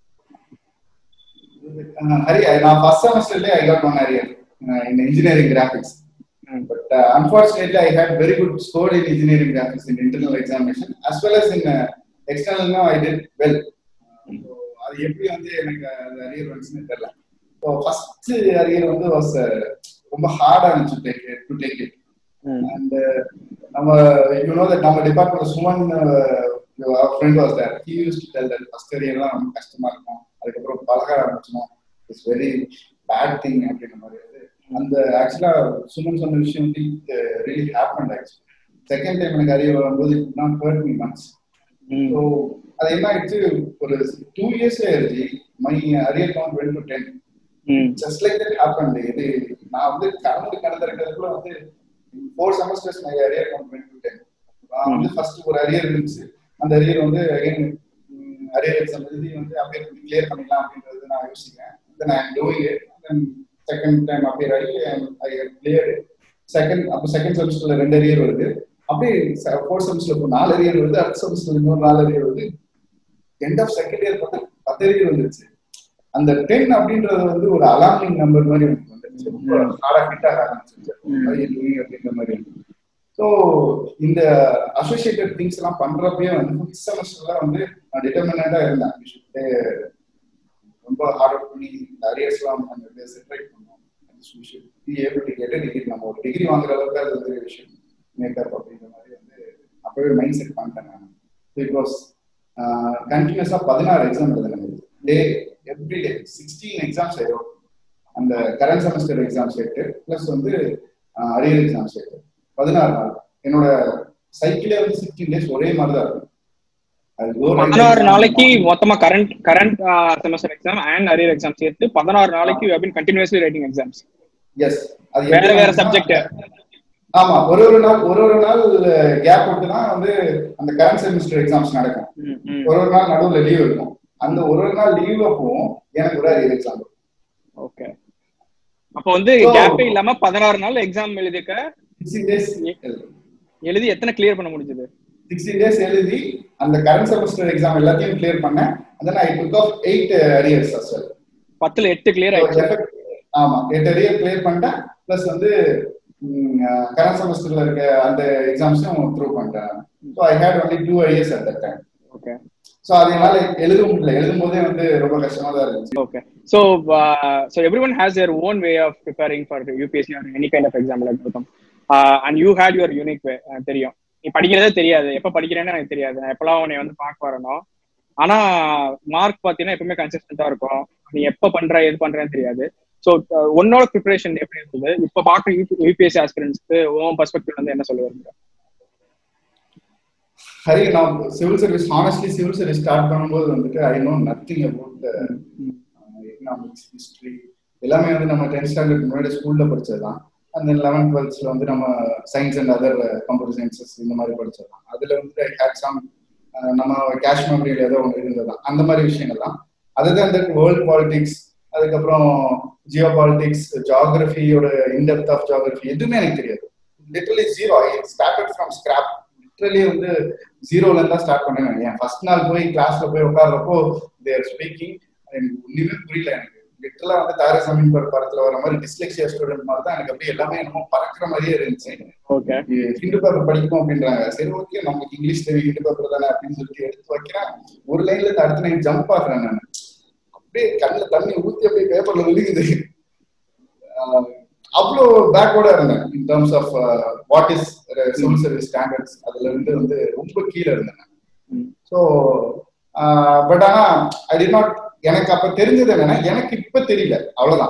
Speaker 3: Uh, Hari, I, now first semester I got one area uh, in engineering graphics.
Speaker 2: Mm.
Speaker 3: But uh, unfortunately, I had very good score in engineering graphics in internal examination as well as in uh, external. Now I did well. Uh, so அது எப்படி வந்து எனக்கு அந்த அரியர் வந்துச்சுன்னு தெரியல ஸோ ஃபர்ஸ்ட் அரியர் வந்து வாஸ் ரொம்ப ஹார்டா இருந்துச்சு take to take it and நம்ம யூ நோ தட் நம்ம department Suman friend was there he use to tell that first இயர்லாம் ரொம்ப கஷ்டமா இருக்கும் அதுக்கப்புறம் பழக ஆரம்பிச்சோம் இட்ஸ் வெரி பேட் திங் அப்படின்ற மாதிரி வந்து அந்த ஆக்சுவலா சுமன் சொன்ன விஷயம் வந்து really happen actually second time எனக்கு அறிய வரும்போது it not hurt me much so அது என்ன ஆயிடுச்சு ஒரு டூ இயர்ஸ் ஆயிடுச்சு my arrear count went to ten just like that happen இது நான் வந்து கடந்து கடந்திருக்கிறதுக்குள்ள வந்து four semesters my arrear count went to ten நான் வந்து ஃபர்ஸ்ட் ஒரு அரியர் இருந்துச்சு அந்த அரியர் வந்து அகைன் அரியர் எக்ஸாம் எழுதி வந்து அப்படியே கிளியர் பண்ணிடலாம் அப்படின்றது நான் யோசிக்கிறேன் then I am doing it then second time அப்படியே ஆகி ஐ கிளியர் செகண்ட் அப்போ செகண்ட் செமஸ்டர்ல ரெண்டு அரியர் வருது அப்படியே ஃபோர்த் செமஸ்டர் இப்போ நாலு அரியர் வருது அடுத்த செமஸ்டர் இன்னொரு நாலு அரியர் வருது எண்ட் ஆஃப் செகண்ட் இயர் பார்த்தா பத்து அரியர் வந்துருச்சு அந்த டென் அப்படின்றது வந்து ஒரு அலார்மிங் நம்பர் மாதிரி எனக்கு வந்துருச்சு ரொம்ப ஹார்டா ஹிட் ஆக ஆரம்பிச்சிருச்சு அப்படின்ற மாதிரி ஸோ இந்த அசோசியேட்டட் திங்ஸ் எல்லாம் பண்றப்பயே வந்து ஃபிஃப்த் செமஸ்டர்ல வந்து நான் டிட்டர்மினண்டா இருந்தேன் We should play- ரொம்ப ஹார்ட் ஒர்க் பண்ணி அரியர்ஸ் எல்லாம் நம்ம செப்பரேட் பண்ணோம் We should be able to get a degree. நம்ம ஒரு டிகிரி வாங்குற அளவுக்கு அது வந்து விஷயம் மேக்கப் அப்படின்ற மாதிரி வந்து அப்பவே மைண்ட் செட் பண்ணிட்டேன் நான் பிகாஸ் கண்டினியூஸா பதினாறு எக்ஸாம் எழுதுனேன் day every day sixteen exams ஆயிரும் அந்த கரண்ட் செமஸ்டர் எக்ஸாம் சேர்த்து ப்ளஸ் வந்து அரியர் எக்ஸாம் சேர்த்து பதினாறு நாள் என்னோட சைக்கிளே வந்து சிக்ஸ்டீன் டேஸ் ஒரே மாதிரி தான் இருக்கும் அது go right
Speaker 2: பதினாறு
Speaker 3: exam.
Speaker 2: நாளைக்கு மொத்தமா current current semester exam and arrear exam சேர்த்து பதினாறு நாளைக்கு you been continuously writing exams
Speaker 3: yes அது
Speaker 2: வேற
Speaker 3: எப்படி
Speaker 2: வேற
Speaker 3: ஆகும்னா-
Speaker 2: சப்ஜெக்ட்
Speaker 3: ஆமா ஒரு ஒரு நாள் ஒரு ஒரு நாள் கேப் விட்டு தான் வந்து அந்த கரண்ட் செமஸ்டர் எக்ஸாம்ஸ் நடக்கும் ஒரு ஒரு நாள் நடுவுல லீவ் இருக்கும் அந்த ஒரு ஒரு நாள் லீவ் அப்பவும் எனக்கு ஒரு அரியர் எக்ஸாம்
Speaker 2: ஓகே அப்போ வந்து
Speaker 3: So-
Speaker 2: கேப்பே இல்லாம பதினாறு நாள் எக்ஸாம் எழுதிக்க
Speaker 3: சிக்ஸ்டீன் டேஸ்
Speaker 2: எழுதி எத்தனை கிளியர் பண்ண முடிஞ்சது
Speaker 3: சிக்ஸ்டீன் டேஸ் எழுதி அந்த கரண்ட் செமஸ்டர் எக்ஸாம் எல்லாத்தையும் கிளியர் பண்ணேன் அதான் I took off eight arrears as well
Speaker 2: பத்துல எட்டு கிளியர் ஆயிடுச்சு
Speaker 3: ஆமா எட்டு அரியர் கிளியர் பண்ணிட்டேன் பிளஸ் வந்து கரண்ட் செமஸ்டர்ல இருக்க அந்த எக்ஸாம்ஸும் த்ரூ பண்ணிட்டேன் so I had only two arrears at that time
Speaker 2: okay
Speaker 3: so அதனால எழுத முடியல எழுதும் போதே வந்து ரொம்ப கஷ்டமா தான் இருந்துச்சு
Speaker 2: Okay. So, uh, so everyone has their own way of preparing for the UPSC or any kind of exam like Gautam. Uh, and you had your unique way. எனக்கு தெரியும் நீ படிக்கிறதே தெரியாது எப்ப படிக்கிறேன்னு எனக்கு தெரியாது நான் எப்பெல்லாம் உன்னை வந்து பார்க்க வரணும் ஆனா மார்க் பாத்தீங்கன்னா எப்பவுமே கன்சிஸ்டன்டா இருக்கும் நீ எப்ப பண்ற எது பண்றேன்னு தெரியாது ஸோ உன்னோட ப்ரிப்பரேஷன் எப்படி இருந்தது இப்ப பாக்குற யூபிஎஸ்சி ஆஸ்பிரன்ஸ்க்கு உன் பர்ஸ்பெக்டிவ் வந்து என்ன சொல்ல வருங்க
Speaker 3: ஹரி நான் civil service honestly civil service start பண்ணும்போது வந்துட்டு I know nothing about economics history எல்லாமே வந்து நம்ம டென்த் ஸ்டாண்டர்ட் முன்னாடி ஸ்கூல்ல படிச்சதுதான் அந்த லெவன்த் டுவெல்த்ஸ்ல வந்து நம்ம science and other computer sciences இந்த மாதிரி படிச்சதுதான் அதுல வந்து ஐ ஹேட் சம் நம்ம கேஷ் மெமரியில் ஏதோ ஒன்று இருந்ததுதான் அந்த மாதிரி விஷயங்கள் தான் அதுதான் இந்த வேர்ல்ட் பாலிடிக்ஸ் அதுக்கப்புறம் ஜியோ பாலிடிக்ஸ் ஜாகிரபியோட இன்டெப்த் ஆஃப் ஜாகிரபி எதுவுமே எனக்கு தெரியாது literally zero I started from scrap literally வந்து ஜீரோல இருந்தா ஸ்டார்ட் பண்ணேன் என் ஃபர்ஸ்ட் நாள் போய் கிளாஸ்ல போய் உட்கார்றப்போ தேர் ஸ்பீக்கிங் எனக்கு ஒண்ணுமே புரியல எனக்கு லிட்டரலா வந்து தாரே சமீன் பர் படத்துல வர மாதிரி டிஸ்லெக்சியா ஸ்டூடெண்ட் மாதிரி தான் எனக்கு அப்படியே எல்லாமே என்னமோ பறக்கிற மாதிரியே இருந்துச்சு
Speaker 2: ஓகே
Speaker 3: ஹிந்து பேப்பர் படிக்கணும் அப்படின்றாங்க சரி ஓகே நமக்கு இங்கிலீஷ் தெரியும் ஹிந்து பேப்பர் தானே அப்படின்னு சொல்லிட்டு எடுத்து வைக்கிறேன் ஒரு லைன்ல இருந்து அடுத்த லைன் ஜம்ப் ஆகுறேன் நான் அப்படியே கண்ணுல தண்ணி ஊத்தி அப்படியே பேப்பர்ல விழுகுது ஆஹ் அவ்வளோ பேக்வர்டா இருந்தேன் in terms of what is civil service standards அதுல இருந்து வந்து ரொம்ப கீழே இருந்தேன் ஸோ பட் ஆனா ஐ டி நாட் எனக்கு அப்ப தெரிஞ்சது என்னன்னா எனக்கு இப்ப தெரியல அவ்வளவுதான்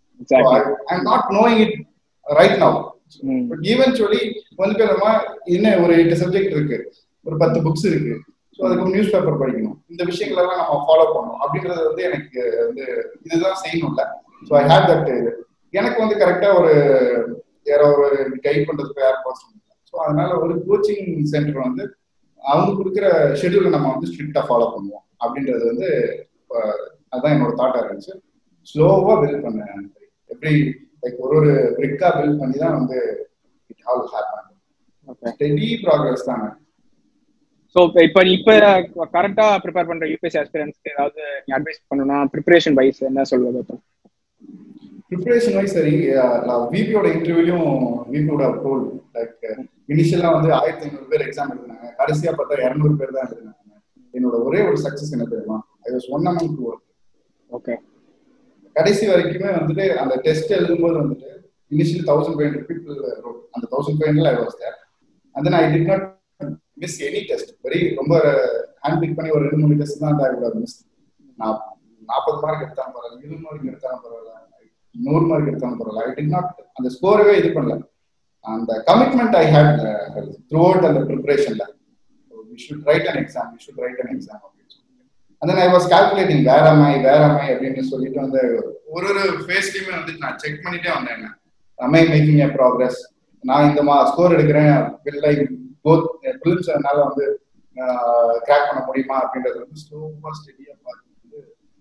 Speaker 3: I not knowing it right now but eventually வந்துட்டு நம்ம என்ன ஒரு எட்டு சப்ஜெக்ட் இருக்கு ஒரு பத்து புக்ஸ் இருக்கு ஸோ அதுக்கு நியூஸ் பேப்பர் படிக்கணும் இந்த விஷயங்கள் எல்லாம் நம்ம ஃபாலோ பண்ணணும் அப்படின்றது வந்து எனக்கு வந்து இதுதான் செய்யணும்ல ஸோ ஐ ஹேவ் தட் எனக்கு வந்து கரெக்டா ஒரு யாரோ ஒரு கைட் பண்றதுக்கு யாரும் பர்சன் ஸோ அதனால ஒரு கோச்சிங் சென்டர் வந்து அவங்க கொடுக்குற ஷெடியூலை நம்ம வந்து ஸ்ட்ரிக்டா ஃபாலோ பண்ணுவோம் அப்படின்றது வந்து அதுதான் என்னோட தாட்டா இருந்துச்சு ஸ்லோவா பில்ட் பண்ணேன் எப்படி லைக் ஒரு ஒரு பிரிக்கா பில்ட் பண்ணி தான் வந்து it all happen steady progress தான்
Speaker 2: ஸோ இப்போ இப்போ கரெக்டா ப்ரிப்பேர் பண்ற யூபிஎஸ்சி ஆஸ்பிரன்ஸ்க்கு ஏதாவது நீ அட்வைஸ் பண்ணணும்னா ப்ரிப்பரேஷன் வைஸ் என்ன சொல்வது
Speaker 3: ப்ரிப்பரேஷன் வைஸ் சரி விபியோட இன்டர்வியூலையும் விபியோட டோல் லைக் இனிஷியலா வந்து ஆயிரத்தி ஐநூறு பேர் எக்ஸாம் எழுதினாங்க கடைசியா பார்த்தா இரநூறு பேர் தான் எழுதினாங்க என்னோட ஒரே ஒரு சக்சஸ் என்ன தெரியுமா I was one amount two
Speaker 2: okay
Speaker 3: கடைசி வரைக்குமே வந்துட்டு அந்த டெஸ்ட் எழுதும்போது வந்துட்டு initial thousand five hundred people அந்த thousand five hundred I was there அந்த I did not miss any test very ரொம்ப ஹேண்ட் பிக் பண்ணி ஒரு ரெண்டு மூணு டெஸ்ட் தான் ஐ மிஸ் நான் நாற்பது மார்க் எடுத்தாலும் பரவாயில்ல இருபது மார்க் எடுத்தாலும் பரவாயில்ல நூறு மார்க் எடுத்தாலும் பரவாயில்ல ஐ டிட் நாட் அந்த ஸ்கோரவே இது பண்ணல அந்த commitment I had throughout அந்த ப்ரிப்பரேஷன்ல we should write an exam we should write an exam அப்படின்னு சொல்லிட்டு அந்த ஐ வாஸ் கால்குலேட்டிங் வேறமை வேறமை அப்படின்னு சொல்லிட்டு வந்து ஒரு ஒரு ஃபேஸ்லயுமே வந்து நான் செக் பண்ணிட்டே வந்தேன் என்ன அமை மேக்கிங் ஏ ப்ராக்ரஸ் நான் இந்த மா ஸ்கோர் எடுக்கிறேன் வில் ஐ போத் பிலிம்ஸ் அதனால வந்து கிராக் பண்ண முடியுமா அப்படின்றது வந்து ஸ்லோவா ஸ்டெடியா பார்த்து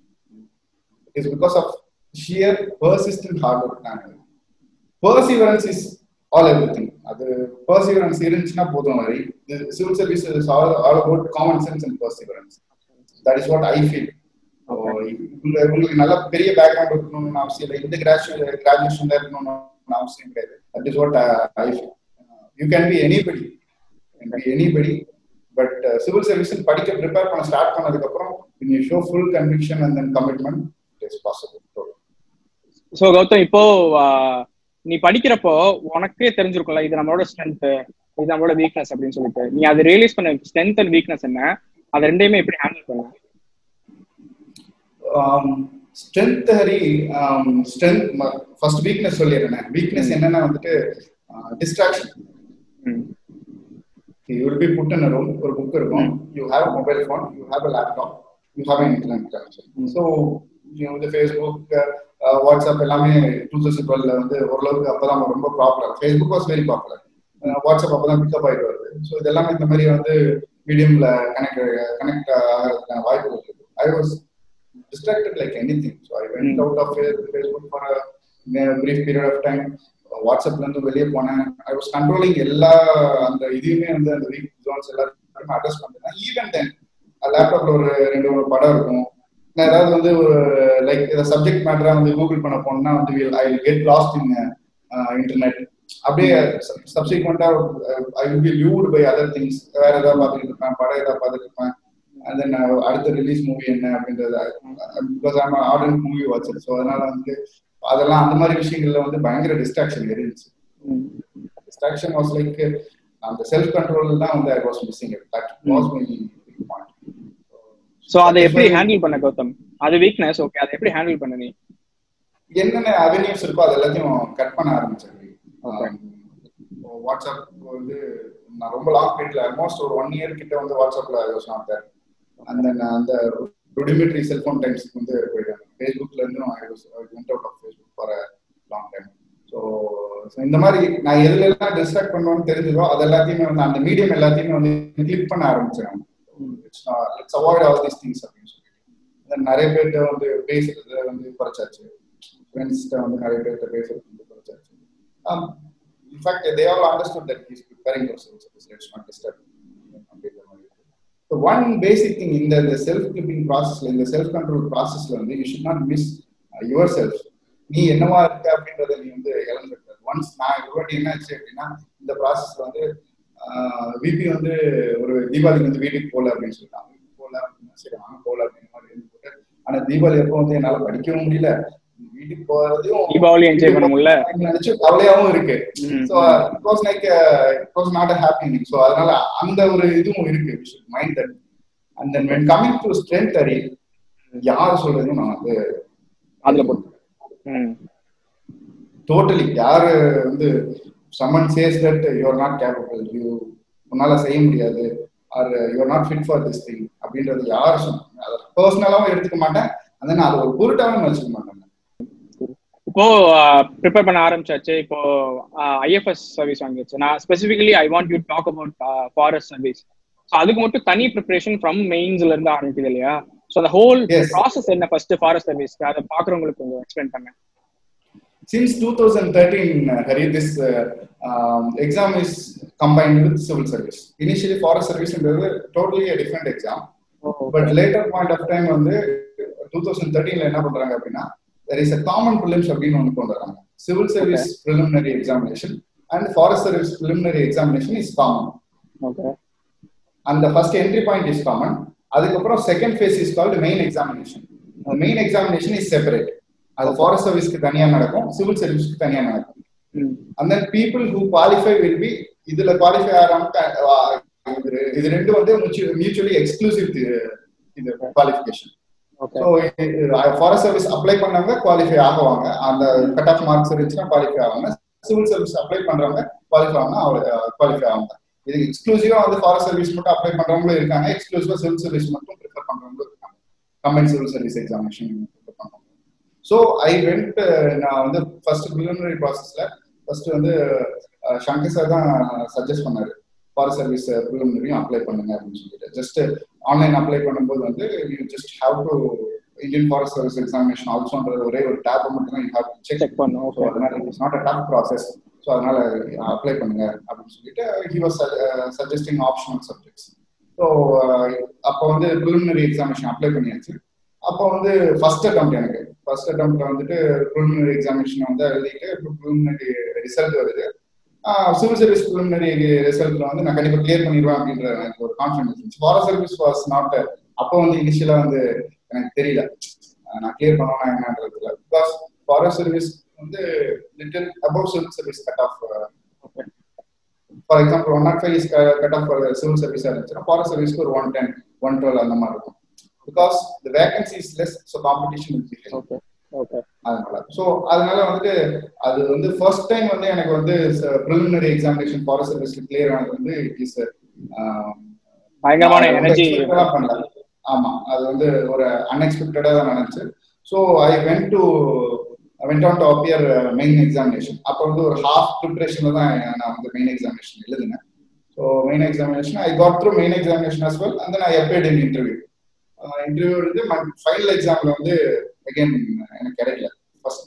Speaker 3: it's because of sheer persistent hard work நான் perseverance is all everything அது பர்சிவரன்ஸ் இருந்துச்சுன்னா போதும் வரை civil service all all about common sense and perseverance that is what I feel உங்களுக்கு நல்ல பெரிய பேக்ரவுண்ட் இருக்கணும்னு அவசியம் இல்லை இந்த கிராஜுவேட் கிராஜுவேஷன்ல இருக்கணும்னு அவசியம் கிடையாது that is what I feel you can be anybody anybody but civil service படிக்க ப்ரிப்பேர் பண்ண ஸ்டார்ட் பண்ணதுக்கு அப்புறம் you show full conviction and then commitment it is possible
Speaker 2: so Gautham இப்போ நீ படிக்கிறப்போ உனக்கே தெரிஞ்சிருக்கும்ல இது நம்மளோட ஸ்ட்ரென்த் இது நம்மளோட வீக்னஸ் அப்படின்னு சொல்லிட்டு நீ அதை ரியலைஸ் பண்ண ஸ்ட்ரென்த் அண்ட் வீக்னஸ் என்ன அது ரெண்டையுமே எப்படி ஹேண்டில் பண்ண
Speaker 3: strength Hari strength first weakness சொல்லிடுறேன் வீக்னஸ் என்னன்னா வந்துட்டு distraction you will be put in room ஒரு புக் இருக்கும் you have mobile phone you have a laptop you have internet connection so இந்த ஃபேஸ்புக் வாட்ஸ்அப் எல்லாமே டூ தௌசண்ட் டுவெல்ல வந்து ஓரளவுக்கு அப்பதான் ரொம்ப popular Facebook was very popular WhatsApp அப்பதான் பிக்கப் ஆயிட்டு வருது ஸோ இதெல்லாமே இந்த மாதிரி வந்து மீடியம்ல கனெக்ட் கனெக்ட் ஆகிறதுக்கான வாய்ப்பு இருக்கு I was distracted like anything. So I went out of Facebook for a, a brief period of time. வாட்ஸ்அப்ல இருந்து வெளியே போனேன் ஐ வாஸ் கண்ட்ரோலிங் எல்லா அந்த இதையுமே வந்து அந்த வீக் ஜோன்ஸ் எல்லாத்தையுமே அட்ரஸ் பண்ணேன் ஈவன் தென் லேப்டாப்ல ஒரு ரெண்டு ஒரு படம் இருக்கும் நான் ஏதாவது வந்து ஒரு லைக் இதை சப்ஜெக்ட் மேட்டரா வந்து கூகுள் பண்ண போனோம்னா வந்து I get lost in internet அப்படியே சப்சிக்வெண்டா I will be lured by other things வேற ஏதாவது பார்த்துட்டு இருப்பேன் படம் ஏதாவது பார்த்துட்டு இருப்பேன் அண்ட் தென் அடுத்த ரிலீஸ் மூவி என்ன அப்படின்றது because I'm order movie watcher so அதனால வந்து அதெல்லாம் அந்த மாதிரி விஷயங்கள்ல வந்து பயங்கர டிஸ்ட்ராக்ஷன் இருந்துச்சு டிஸ்ட்ராக்ஷன் வாஸ் லைக் அந்த செல்ஃப் கண்ட்ரோல் தான் வந்து I was missing that was my point
Speaker 2: so அதை எப்படி ஹேண்டில் பண்ண கௌதம் அது வீக்னஸ் ஓகே அதை எப்படி ஹேண்டில் பண்ண நீ
Speaker 3: என்னென்ன அவென்யூஸ் இருக்கோ அது எல்லாத்தையும் கட் பண்ண ஆரம்பிச்சேன் வாட்ஸ்அப் வந்து நான் ரொம்ப லாங் பீரியட்ல ஆல்மோஸ்ட் ஒரு ஒன் இயர் கிட்ட வந்து வாட்ஸ்அப்ல யூஸ் நாட் தேர் அந்த அந்த ருடிமெட்ரி செல்போன் டைம்ஸ்க்கு வந்து போயிட்டேன் ஃபேஸ்புக்ல இருந்து நான் went out of Facebook for long time so இந்த மாதிரி நான் எதுல எல்லாம் டிஸ்ட்ராக்ட் பண்ணுவேன்னு தெரிஞ்சதோ அது எல்லாத்தையுமே வந்து அந்த மீடியம் எல்லாத்தையுமே வந்து கிளிக் பண்ண ஆரம்பிச்சேன் it's it's avoid all these things அப்படின்னு சொல்லிட்டு நிறைய பேர்கிட்ட வந்து பேசுறது வந்து குறைச்சாச்சு ஃப்ரெண்ட்ஸ்கிட்ட வந்து நிறைய பேர்கிட்ட பேசுறது வந்து குறைச்சாச்சு in fact they all understood that is preparing for civil service let's not disturb அப்படின்ற மாதிரி ஸோ ஒன் பேசிக் திங் இந்த இந்த செல்ஃப் கிளிப்பிங் ப்ராசஸ்ல இந்த செல்ஃப் கண்ட்ரோல் ப்ராசஸ்ல வந்து you should not miss your self நீ என்னவா இருக்க அப்படின்றத நீ வந்து இழந்துருக்க ஒன்ஸ் நான் ஒரு வாட்டி என்ன ஆச்சு அப்படின்னா இந்த ப்ராசஸ்ல வந்து விபி வந்து ஒரு தீபாவளிக்கு வந்து வீட்டுக்கு போகல அப்படின்னு சொல்லிட்டாங்க போகல அப்படின்னா சரி வாங்க போகல அப்படின்ற மாதிரி இருந்து போட்டு ஆனா தீபாவளி எப்போ வந்து என்னால படிக்கவும் முடியல வீட்டுக்கு போறதையும்
Speaker 2: தீபாவளி என்ஜாய் பண்ண முடியல
Speaker 3: நினைச்சு கவலையாவும் இருக்கு so it was like it was not a happy so அதனால அந்த ஒரு இதுவும் இருக்கு mind that and then when coming to strength அறி யார் சொல்றதையும் நான் வந்து
Speaker 2: அதுல போட்டு
Speaker 3: டோட்டலி யாரு வந்து someone says that you're not capable you உன்னால செய்ய முடியாது or you're not fit for this thing அப்படின்றது யார் சொன்னாங்க அதை பர்சனலாவும் எடுத்துக்க மாட்டேன் அந்த நான் அதை ஒரு பொருட்டாவும் வச்சுக்க மாட்டேன்
Speaker 2: இப்போ ப்ரிப்பேர் பண்ண ஆரம்பிச்சாச்சு இப்போ ஐஎஃப்எஸ் சர்வீஸ் வாங்கியாச்சு நான் specifically I want you talk about forest service so அதுக்கு மட்டும் தனி ப்ரிப்பரேஷன் ஃப்ரம் மெயின்ஸ்ல இருந்து ஆரம்பிக்குது இல்லையா ஸோ அந்த ஹோல் ப்ராசஸ் என்ன ஃபர்ஸ்ட் ஃபாரஸ்ட் சர்வீஸ் அதை பாக்குறவங்களுக்கு கொஞ்சம் எக்ஸ்பிளைன் பண்ண
Speaker 3: Since 2013, uh, Hari, this uh, um, exam is combined with civil service. Initially, forest service is totally a different exam. Oh, okay. But later point of time, வந்து 2013 என்ன பண்றாங்க அப்படின்னா there is a common prelims அப்படின்னு ஒன்று கொண்டு வராங்க civil service okay. preliminary examination and forest service preliminary examination is common
Speaker 2: okay
Speaker 3: and the first entry point is common அதுக்கப்புறம் second phase is called main examination the main examination is separate அது ஃபாரஸ்ட் சர்வீஸ்க்கு தனியா நடக்கும் சிவில் சர்வீஸ்க்கு தனியா நடக்கும் and then people who qualify will be இதுல குவாலிஃபை ஆகிறாங்க இது ரெண்டும் வந்து மியூச்சுவலி எக்ஸ்க்ளூசிவ் இது qualification so forest service apply பண்ணவங்க குவாலிஃபை ஆகுவாங்க அந்த கட் ஆஃப் மார்க்ஸ் இருந்துச்சுன்னா குவாலிஃபை ஆவாங்க சிவில் சர்வீஸ் அப்ளை பண்றவங்க குவாலிஃபை ஆகுனா குவாலிஃபை ஆவாங்க இது எக்ஸ்க்ளூசிவா வந்து ஃபாரஸ்ட் சர்வீஸ் மட்டும் அப்ளை பண்றவங்களும் இருக்காங்க எக்ஸ்க்ளூசிவா சிவில் சர்வீஸ் மட்டும் ப்ரிஃபர் பண்றவங்களும் இருக்காங்க combine civil service examination prefer பண்றவங்க ஸோ ஐ வெண்ட் நான் வந்து ஃபர்ஸ்ட் ப்ரிலிமினரி ப்ராசஸ்ல ஃபர்ஸ்ட் வந்து சங்கர் சார் தான் சஜஸ்ட் பண்ணாரு ஃபாரஸ்ட் சர்வீஸ் ப்ரிலிமினரியும் அப்ளை பண்ணுங்க அப்படின்னு சொல்லிட்டு ஜஸ்ட் ஆன்லைன் அப்ளை பண்ணும்போது வந்து you just have to Indian forest service examination ஆல்சோன்றது ஒரே ஒரு டேப் மட்டும் தான் யூ ஹாவ் செக்
Speaker 2: செக் பண்ணும்
Speaker 3: ஸோ அதனால it's not a tough process so அதனால அப்ளை பண்ணுங்க அப்படின்னு சொல்லிட்டு he was suggesting optional subjects so அப்போ வந்து ப்ரிலிமினரி எக்ஸாமினேஷன் அப்ளை பண்ணியாச்சு அப்போ வந்து ஃபர்ஸ்ட் அட்டம் எனக்கு ஃபர்ஸ்ட் அட்டம்ப்ட்ல வந்துட்டு ப்ரிலிமினரி எக்ஸாமினேஷன் வந்து எழுதிட்டு ப்ரிலிமினரி ரிசல்ட் வருது சிவில் சர்வீஸ் ப்ரிலிமினரி ரிசல்ட்ல வந்து நான் கண்டிப்பா கிளியர் பண்ணிடுவேன் அப்படின்ற எனக்கு ஒரு கான்ஃபிடன்ஸ் இருந்துச்சு ஃபாரஸ்ட் சர்வீஸ் வாஸ் நாட் அப்போ வந்து இனிஷியலா வந்து எனக்கு தெரியல நான் கிளியர் பண்ணணும் என்னன்றதுல பிகாஸ் ஃபாரஸ்ட் சர்வீஸ் வந்து little above civil service cut off for example one nought five is cut off civil சர்வீஸா இருந்துச்சுன்னா ஃபாரஸ்ட் சர்வீஸ்க்கு ஒரு ஒன் டென் ஒன் டுவெல் அந்த மாதிரி இருக்கும் because the vacancy is less so competition
Speaker 1: okay okay
Speaker 3: அதனால ஸோ அதனால வந்துட்டு அது வந்து ஃபர்ஸ்ட் டைம் வந்து எனக்கு வந்து ப்ரிலிமினரி எக்ஸாமினேஷன் ஃபாரஸ்ட் சர்வீஸ்ல கிளியர் ஆனது வந்து இட் இஸ்
Speaker 1: பயங்கரமான எனர்ஜி
Speaker 3: பண்ணல ஆமா அது வந்து ஒரு அன்எக்ஸ்பெக்டடா தான் நடந்துச்சு so I went to went on to appear main examination அப்போ வந்து ஒரு ஹாஃப் ப்ரிப்பரேஷன்ல தான் நான் வந்து மெயின் எக்ஸாமினேஷன் எழுதினேன் so main examination I got through main examination as well அந்த நான் எப்பேட் இன் இன்டர்வியூ இன்டர்வியூ எழுதி ஃபைனல் எக்ஸாம்ல வந்து அகைன் எனக்கு கிடைக்கல first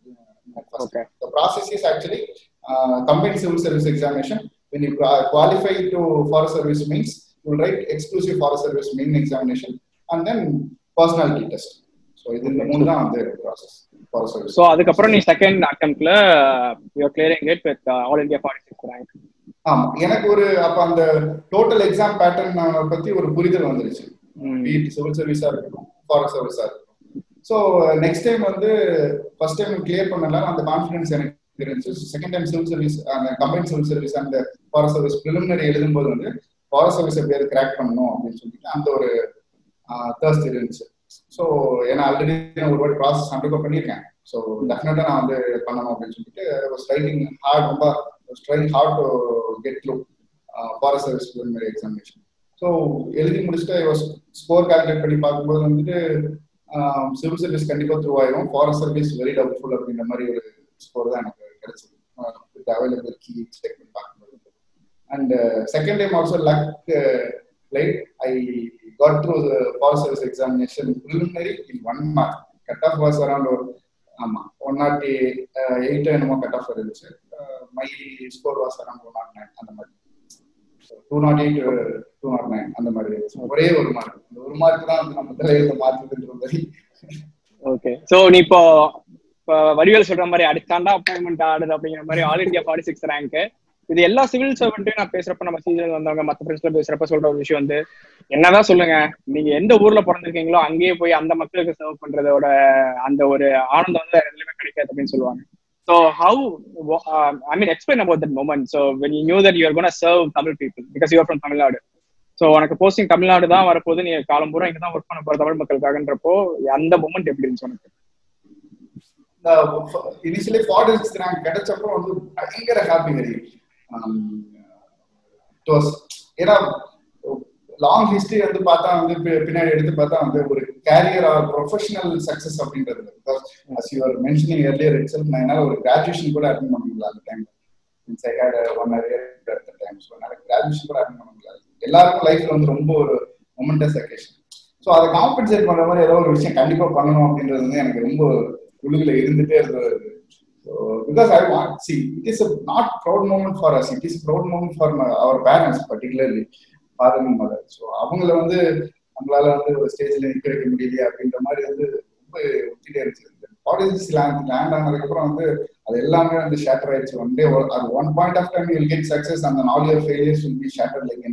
Speaker 1: Okay.
Speaker 3: The process is actually uh, combined civil service examination. When you qua- qualify to forest service means you will write exclusive forest service main examination and then personality test. So இது இந்த மூணு தான் வந்து ப்ராசஸ் ஃபாரஸ்ட் சர்வீஸ்
Speaker 1: ஸோ அதுக்கப்புறம் நீ செகண்ட் அட்டம்ப்ட்ல you're clearing it with all India forty six rank
Speaker 3: ஆமா எனக்கு ஒரு அப்ப அந்த டோட்டல் எக்ஸாம் பேட்டர்ன் பத்தி ஒரு புரிதல் வந்துருச்சு பீட் சிவில் சர்வீஸா இருக்கட்டும் ஃபாரஸ்ட் சர்வீஸா இருக்கட்டும் ஸோ நெக்ஸ்ட் டைம் வந்து ஃபர்ஸ்ட் டைம் கிளியர் பண்ணலாம் அந்த கான்ஃபிடன்ஸ் எனக்கு இருந்துச்சு செகண்ட் டைம் சிவில் சர்வீஸ் அந்த கம்பைன் சிவில் சர்வீஸ் அந்த ஃபாரஸ்ட் சர்வீஸ் ப்ரிலிமினரி எழுதும்போது வந்து ஃபாரஸ்ட் சர்வீஸ் எப்படியாவது கிராக் பண்ணணும் அப்படின்னு சொல்லிட்டு அந்த ஒரு தேர்ஸ்ட் இருந்துச்சு ஸோ ஏன்னா ஆல்ரெடி நான் ஒரு வாட்டி ப்ராசஸ் அண்டர்கோ பண்ணியிருக்கேன் ஸோ டெஃபினட்டா நான் வந்து பண்ணணும் அப்படின்னு சொல்லிட்டு ஸ்ட்ரைட்டிங் ஹார்ட் ரொம்ப trying hard to get through forest service preliminary examination so எழுதி முடிச்சுட்டு ஸ்கோர் கால்குலேட் பண்ணி பார்க்கும்போது வந்துட்டு சிவில் சர்வீஸ் கண்டிப்பா த்ரூ ஆயிரும் ஃபாரஸ்ட் சர்வீஸ் வெரி டவுட்ஃபுல் அப்படின்ற மாதிரி ஒரு ஸ்கோர் தான் எனக்கு கிடைச்சது வித் அவைலபிள் கீ செக் பண்ணி பார்க்கும்போது and second time also luck light I got through forest service examination preliminary in one mark cut off was around ஒரு ஆமா ஒன் நாட் எயிட் என்னமோ கட் ஆஃப் இருந்துச்சு my score was around one nought nine அந்த மாதிரி two nought eight two nought nine அந்த மாதிரி ஒரே ஒரு மார்க் இந்த ஒரு மார்க் தான் வந்து நம்ம தலையில மாற்றுதுன்ற மாதிரி
Speaker 1: ஓகே சோ நீ இப்போ இப்போ வடிவேல் சொல்ற மாதிரி அடுத்தாண்டா அப்பாயின்மெண்ட் ஆடுது அப்படிங்கிற மாதிரி all India forty six rank இது எல்லா சிவில் சர்வெண்ட்டையும் நான் பேசுறப்ப நம்ம சீசன் வந்தவங்க மத்த ஃப்ரெண்ட்ஸ்ல பேசுறப்ப சொல்ற ஒரு விஷயம் வந்து என்னதான் சொல்லுங்க நீங்க எந்த ஊர்ல பிறந்திருக்கீங்களோ அங்கேயே போய் அந்த மக்களுக்கு சர்வ் பண்றதோட அந்த ஒரு ஆனந்தம் வந்து எதுலையுமே கிடைக்காது அப்படின்னு சொல்லுவாங்க So how, uh, I mean, explain about that moment. So when you knew that you are going to serve Tamil people because you are from Tamil Nadu. So உனக்கு போஸ்டிங் தமிழ்நாடு தான் வரப்போது நீ காலம் பூரா இங்க தான் ஒர்க் பண்ண போற தமிழ் மக்களுக்காகன்றப்போ அந்த மூமெண்ட் எப்படி இருந்துச்சு உனக்கு
Speaker 3: இனிஷியலி ஃபார்ட்டி சிக்ஸ் ரேங்க் கிடைச்சப்போ வந்து பயங்கர ஹாப்பி வெரி ஏன்னா லாங் ஹிஸ்டரி வந்து பார்த்தா வந்து பின்னாடி எடுத்து பார்த்தா வந்து ஒரு கேரியர் ஆர் ப்ரொஃபஷனல் சக்சஸ் அப்படின்றது because as you're mentioning earlier itself நான் என்னால் ஒரு கிராஜுவேஷன் கூட அட்டன் பண்ண முடியல அந்த time means I had one year at time so என்னால் கிராஜுவேஷன் கூட அட்டன் பண்ண முடியாது எல்லாருக்கும் லைஃப்ல வந்து ரொம்ப ஒரு மொமெண்டஸ் அக்கேஷன் ஸோ அதை காம்பன்சேட் பண்ற மாதிரி ஏதோ ஒரு விஷயம் கண்டிப்பா பண்ணணும் அப்படின்றது வந்து எனக்கு ரொம்ப உள்ளுக்குள்ள இருந்துட்டே இருந்தது so because I want see it is not proud moment for us it is proud moment for our parents particularly father and mother so அவங்கள வந்து நம்மளால வந்து ஒரு ஸ்டேஜ்ல நிற்க வைக்க முடியலையே அப்படின்ற மாதிரி வந்து ரொம்ப ஒத்திட்டே இருந்துச்சு காலேஜ் லேண்ட் லேண்ட் ஆனதுக்கப்புறம் வந்து அது எல்லாமே வந்து ஷேட்டர் ஆயிடுச்சு ஒன் டே அது one point of time will get success அந்த all year failures will be shatter like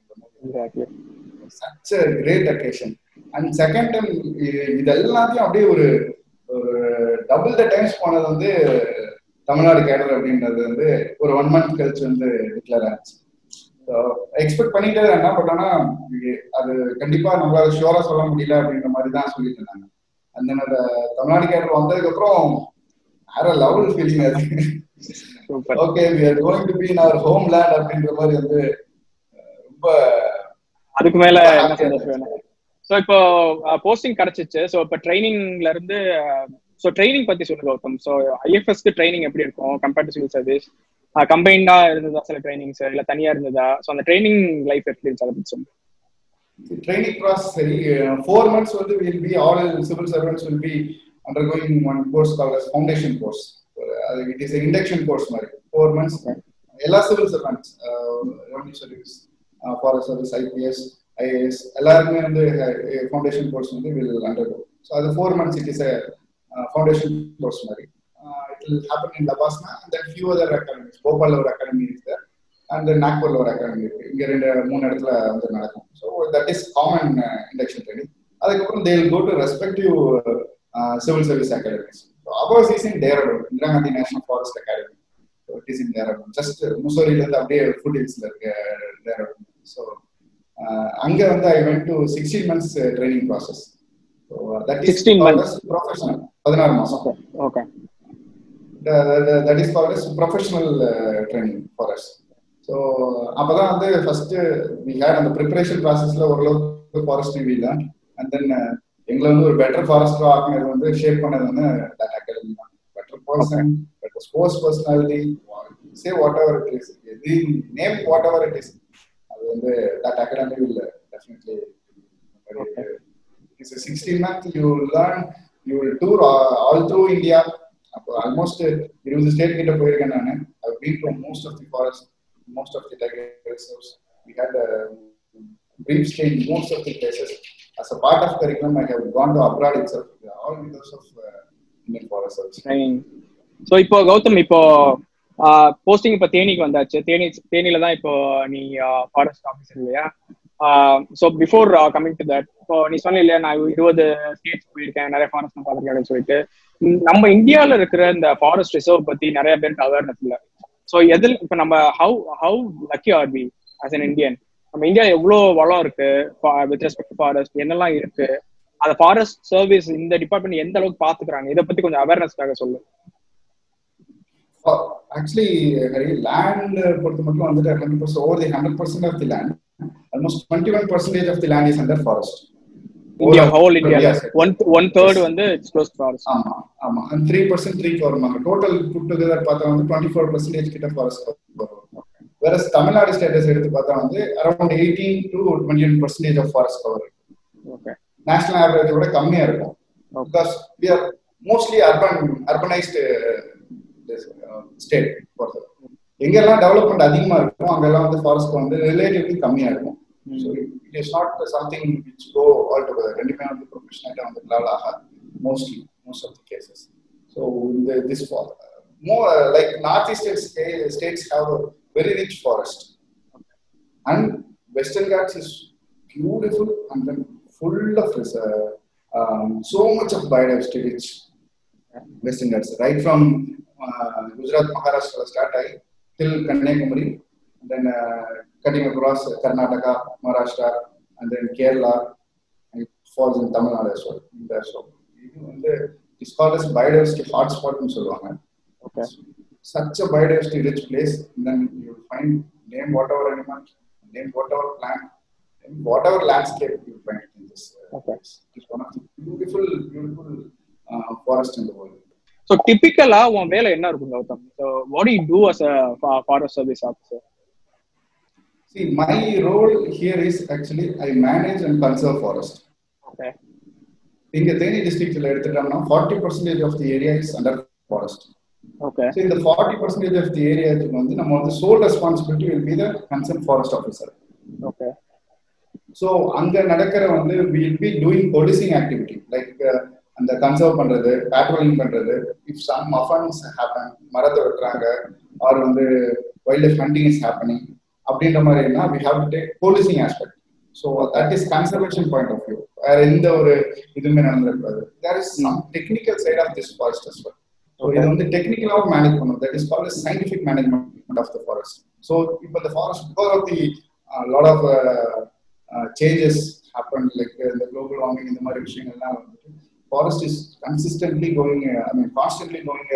Speaker 3: such great occasion and second time இது எல்லாத்தையும் அப்படியே ஒரு ஒரு டபுள் த டைம்ஸ் போனது வந்து தமிழ்நாடு கேடர் அப்படின்றது வந்து ஒரு ஒன் மந்த் கழிச்சு வந்து டிக்ளேர் ஆச்சு எக்ஸ்பெக்ட் பண்ணிட்டே என்ன பட் ஆனா அது கண்டிப்பா நம்மளால ஷுவரா சொல்ல முடியல அப்படின்ற மாதிரி தான் சொல்லிட்டு இருந்தாங்க அந்த தமிழ்நாடு கேடர் வந்ததுக்கு அப்புறம் வேற லெவல் ஃபீலிங் அது okay we are going to be in our homeland அப்படின்ற மாதிரி வந்து ரொம்ப
Speaker 1: அதுக்கு மேல என்ன சந்தோஷம் வேணும் ஸோ இப்போ போஸ்டிங் கிடைச்சிச்சு ஸோ இப்போ ட்ரைனிங்ல இருந்து ஸோ ட்ரைனிங் பத்தி சொல்லுங்க கௌதம் ஸோ ஐஎஃப்எஸ்க்கு ட்ரைனிங் எப்படி இருக்கும் கம்பேர்ட் டு சிவில் சர்வீஸ் கம்பைண்டா இருந்ததா சில ட்ரைனிங்ஸ் இல்ல தனியா இருந்ததா ஸோ அந்த ட்ரைனிங் லைஃப் எப்படி இருந்துச்சு அதை பத்தி சொல்லுங்க
Speaker 3: ட்ரைனிங் ப்ராசஸ் சரி ஃபோர் மந்த்ஸ் வந்து will be all civil servants will be undergoing one course called foundation course அது இட் இஸ் இண்டக்ஷன் கோர்ஸ் மாதிரி ஃபோர் மந்த்ஸ் எல்லா civil servants revenue service forest service IPS IAS எல்லாருக்குமே வந்து ஃபவுண்டேஷன் கோர்ஸ் வந்து வில் அண்டர் ஸோ அது four months it is foundation course மாதிரி it will happen in LBSNAA and then few other academies போபால்ல ஒரு அகாடமி இருக்கு அண்ட் நாக்பூர்ல ஒரு அகாடமி இருக்கு இங்க ரெண்டு மூணு இடத்துல வந்து நடக்கும் so that is common induction training அதுக்கப்புறம் they will go to respective civil service academies ours is in Dehradun Indira Gandhi national forest academy it is in Dehradun just முசோரியில இருந்து அப்படியே ஃபுட் ஹில்ஸ்ல இருக்க டேரடூன் ஸோ அங்க வந்து I went to sixteen months training process so that is
Speaker 1: 16 months.
Speaker 3: Professional பதினாறு மாசம்
Speaker 1: okay
Speaker 3: that is called professional training for us so அப்பதான் வந்து ஃபர்ஸ்ட் வி ஹேட் அந்த ப்ரிப்பரேஷன் ப்ராசஸ்ல ஓரளவுக்கு forest we learn and then எங்களை வந்து ஒரு பெட்டர் ஃபாரஸ்டர் ஆக்குனது வந்து ஷேப் பண்ணது வந்து தட் அகாடமி தான் better person better sports personality say whatever it is எது name whatever it is அது வந்து that academy will definitely it's sixteen month you learn you will tour all through India அப்போ ஆல்மோஸ்ட் இருபது ஸ்டேட் கிட்ட போயிருக்கேன் நான் I been to most of the forest most of the tiger reserves we had brief stay in most of the places. As a part of curriculum, I have gone to abroad itself, all because of uh, Indian Forest Service.
Speaker 1: So இப்போ கௌதம் இப்போ போஸ்டிங் இப்போ தேனிக்கு வந்தாச்சு தேனி தேனியில தான் இப்போ நீ ஃபாரஸ்ட் ஆஃபீஸர் இல்லையா so before coming to that இப்போ நீ சொன்ன இல்லையா நான் இருபது ஸ்டேட்ஸ் போயிருக்கேன் நிறைய ஃபாரஸ்ட் பார்த்துருக்கேன் சொல்லிட்டு ம், நம்ம இந்தியாவில் இருக்கிற இந்த ஃபாரஸ்ட் ரிசர்வ் பத்தி நிறைய பேருக்கு அவேர்னஸ் இல்லை ஸோ எதில் இப்போ நம்ம how how lucky are be as an Indian நம்ம இந்தியா எவ்வளோ வளம் இருக்கு வித் ரெஸ்பெக்ட் ஃபாரஸ்ட் என்னெல்லாம் இருக்கு அந்த ஃபாரஸ்ட் சர்வீஸ் இந்த டிபார்ட்மெண்ட் எந்த அளவுக்கு பாத்துக்கிறாங்க இதை பத்தி கொஞ்சம் அவேர்னஸ்க்காக சொல்லு
Speaker 3: ஆக்சுவலி லேண்ட் பொறுத்த மட்டும் வந்துட்டு hundred percent over the hundred percent of the land almost twenty one percentage of the land is under forest
Speaker 1: India whole India one one third வந்து இட்ஸ் க்ளோஸ் ஃபாரஸ்ட்
Speaker 3: ஆமா ஆமா அண்ட் த்ரீ பர்சன்ட் த்ரீ வருவாங்க டோட்டல் புட் டுகெதர் பார்த்தா வந்து டுவெண்ட்டி ஃபோர் பர்சன்டேஜ் கிட்ட ஃபாரஸ்ட் வரும் வேற தமிழ்நாடு ஸ்டேட்டஸ் எடுத்து பார்த்தா வந்து around eighteen to twenty one percentage of forest cover
Speaker 1: okay
Speaker 3: national average விட கம்மியா இருக்கும்
Speaker 1: Okay.
Speaker 3: Because we are mostly urban urbanised state பொறுத்தவரை எங்கெல்லாம் டெவலப்மெண்ட் அதிகமா இருக்கும் அங்கெல்லாம் வந்து ஃபாரஸ்ட் வந்து ரிலேட்டிவ்லி கம்மியா இருக்கும் so it is not something which go all together ரெண்டுமே வந்து ப்ரொஃபஷனலாக வந்து லெவல் ஆகாது mostly most of the cases so இந்த this more like north eastern states have very rich forest and western Ghats is beautiful and then full of so much of biodiversity rich Western Ghats, right from uh, Gujarat, Maharashtra start I, till Kanyakumari, then uh, cutting across Karnataka, Maharashtra, and then Kerala, and it falls in Tamil Nadu as well. in there. So, இது வந்து it's called as biodiversity hotspot னு சொல்லுவாங்க
Speaker 1: okay
Speaker 3: such a biodiversity rich place, and then you will find name whatever animal, name whatever plant, name whatever landscape you will find in this. Uh,
Speaker 1: Okay.
Speaker 3: place. It is one of the beautiful, beautiful uh, forest in the world.
Speaker 1: So டிபிக்கலா உன் வேலை என்ன இருக்கும் Gautam so what you do as a forest service officer
Speaker 3: See, my role here is actually I manage and conserve forest.
Speaker 1: Okay
Speaker 3: இங்க தேனி டிஸ்ட்ரிக்ட்ல எடுத்துட்டோம்னா forty percentage of the area is under forest
Speaker 1: okay
Speaker 3: so இந்த ஃபார்ட்டி பர்சன்டேஜ் ஆஃப் தி ஏரியாவுக்கு வந்து நம்ம வந்து sole responsibility will be the concern forest officer
Speaker 1: okay
Speaker 3: so அங்க நடக்கிற வந்து will be doing policing activity like அந்த கன்சர்வ் பண்றது பேட்ரோலிங் பண்றது இஃப் சம் அஃபன்ஸ் ஹேப்பன் மரத்தை வெட்டுறாங்க ஆர் வந்து wildlife hunting is happening அப்படின்ற மாதிரினா we have to take policing aspect so that is conservation point of view வேற எந்த ஒரு இதுவுமே நடந்துடக்கூடாது there is some technical side of this forest as well so இது வந்து டெக்னிக்கலாகவும் மேனேஜ் பண்ணும் that is called scientific management of the forest so இப்போ இந்த forest because of the lot of changes happen like இந்த குளோபல் வார்மிங் இந்த மாதிரி விஷயங்கள்லாம் வந்துட்டு forest is consistently going I mean constantly going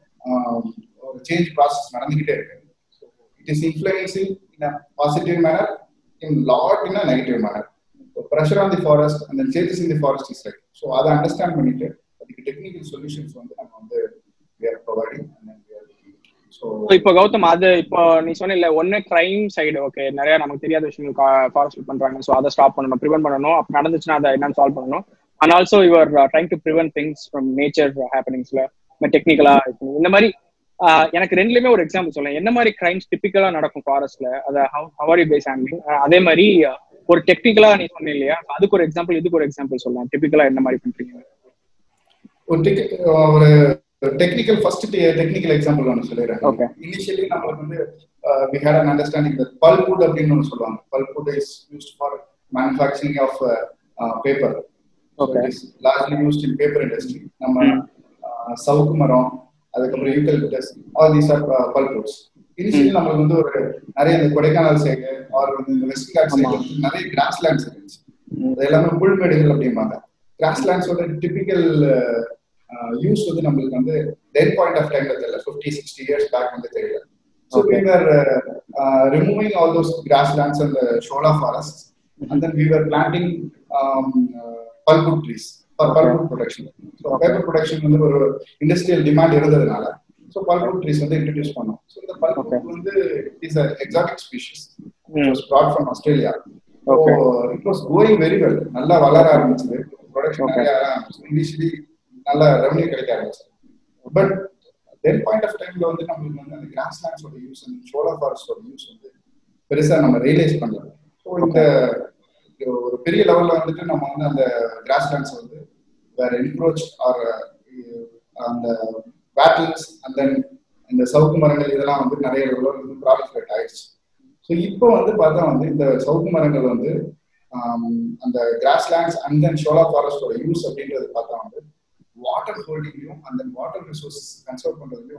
Speaker 3: ஒரு சேஞ்ச் ப்ராசஸ் நடந்துகிட்டே இருக்கு it is influencing in a positive manner in lot in a negative manner pressure on the forest அந்த changes in the forest is like so அதை அண்டர்ஸ்டாண்ட் பண்ணிட்டு அதுக்கு டெக்னிக்கல் சொல்யூஷன்ஸ் வந்து நம்ம வந்து we are providing and then we are so
Speaker 1: இப்போ கௌதம் அது இப்போ நீ சொன்ன ஒன்னு கிரைம் சைடு ஓகே நிறைய நமக்கு தெரியாத விஷயங்கள் ஃபாரஸ்ட் பண்றாங்க ஸோ அதை ஸ்டாப் பண்ணணும் ப்ரிவென்ட் பண்ணணும் அப்படி நடந்துச்சுன்னா அதை என்னன்னு சால்வ் பண்ணணும் and also your trying to prevent things from nature ஹேப்பனிங்ஸ்ல டெக்னிக்கலா இந்த மாதிரி ஆஹ் எனக்கு ரெண்டுலயுமே ஒரு எக்ஸாம்பிள் சொல்லேன் என்ன மாதிரி கிரைம்ஸ் டிப்பிக்கலா நடக்கும் ஃபாரஸ்ட்ல அதை how how are you base handling அதே மாதிரி
Speaker 2: ஒரு டெக்னிக்கலா நீ சொன்ன இல்லையா அதுக்கு ஒரு எக்ஸாம்பிள் இதுக்கு ஒரு எக்ஸாம்பிள் சொல்லலாம் டிபிக்கலா என்ன மாதிரி பண்றீங்க
Speaker 3: ஒரு டெக் ஒரு டெக்னிக்கல் ஃபர்ஸ்ட் டெக்னிக்கல் எக்ஸாம்பிள் ஒன்று சொல்லிடுறேன்
Speaker 2: Okay.
Speaker 3: இனிஷியலி நம்மளுக்கு வந்து we had an understanding that pulpwood அப்படின்னு ஒன்று சொல்லுவாங்க pulpwood is used for manufacturing of paper
Speaker 2: Okay.
Speaker 3: Largely used in paper industry நம்ம
Speaker 2: Mm.
Speaker 3: uh, சவுக்கு மரம் அதுக்கப்புறம் eucalyptus all these are pulpwoods initially நம்மளுக்கு வந்து ஒரு நிறைய இந்த கொடைக்கானல் சைடு ஆர் வந்து இந்த வெஸ்ட் காட் சைடு
Speaker 2: ஆமா.
Speaker 3: வந்து நிறைய கிராஸ் லேண்ட்ஸ் இருந்துச்சு
Speaker 2: ம்.
Speaker 3: அது எல்லாமே புல்மேடுகள் அப்படிம்பாங்க கிராஸ் லேண்ட்ஸோட டிபிக்கல் யூஸ் வந்து நம்மளுக்கு வந்து தென் பாயிண்ட் ஆஃப் டைம்ல தெரியல ஃபிஃப்டி சிக்ஸ்டி இயர்ஸ் பேக் வந்து தெரியல so
Speaker 2: Okay.
Speaker 3: we were uh, removing all those grasslands and the shola forests and then we were planting um, uh, pulpwood trees for pulpwood protection so
Speaker 2: Okay.
Speaker 3: paper protection வந்து ஒரு இண்டஸ்ட்ரியல் டிமாண்ட் இருந்ததுனால ஸோ pulpwood trees வந்து இன்ட்ரடியூஸ் பண்ணோம் ஸோ இந்த pulpwood
Speaker 2: Okay.
Speaker 3: வந்து இஸ் அ எக்ஸாட்டிக் ஸ்பீஷிஸ்
Speaker 2: ம்.
Speaker 3: was brought from Australia.
Speaker 2: Okay.
Speaker 3: So it was going very well. நல்லா வளர ஆரம்பிச்சது ப்ரொடக்ஷன்
Speaker 2: Okay.
Speaker 3: நிறைய இனிஷியலி நல்ல ரெவன்யூ கிடைக்க ஆரம்பிச்சது பட் தென் பாயிண்ட் ஆஃப் டைம்ல வந்து நம்மளுக்கு வந்து அந்த கிராஸ் லேண்ட்ஸோட யூஸ் அந்த சோலா ஃபாரஸ்டோட யூஸ் வந்து பெருசா நம்ம ரியலைஸ் பண்ணல ஸோ இந்த இது ஒரு பெரிய லெவல்ல வந்துட்டு நம்ம வந்து அந்த கிராஸ் லேண்ட்ஸ் வந்து வேற என்க்ரோச் ஆர் அந்த பேட்டில்ஸ் அண்ட் தென் இந்த சவுக்கு மரங்கள் இதெல்லாம் வந்து நிறைய லெவலில் வந்து ப்ராலிஃபரேட் ஆயிடுச்சு ஸோ இப்போ வந்து பார்த்தா வந்து இந்த சவுக்கு மரங்கள் வந்து ஆம், அந்த grass lands and then shola ஃபாரஸ்டோட யூஸ் அப்படின்றது பார்த்தா வந்து வாட்டர் ஹோல்டிங்லையும் அந்த வாட்டர் ரிசோர்சஸ் கன்சர்வ் பண்றதுலையும்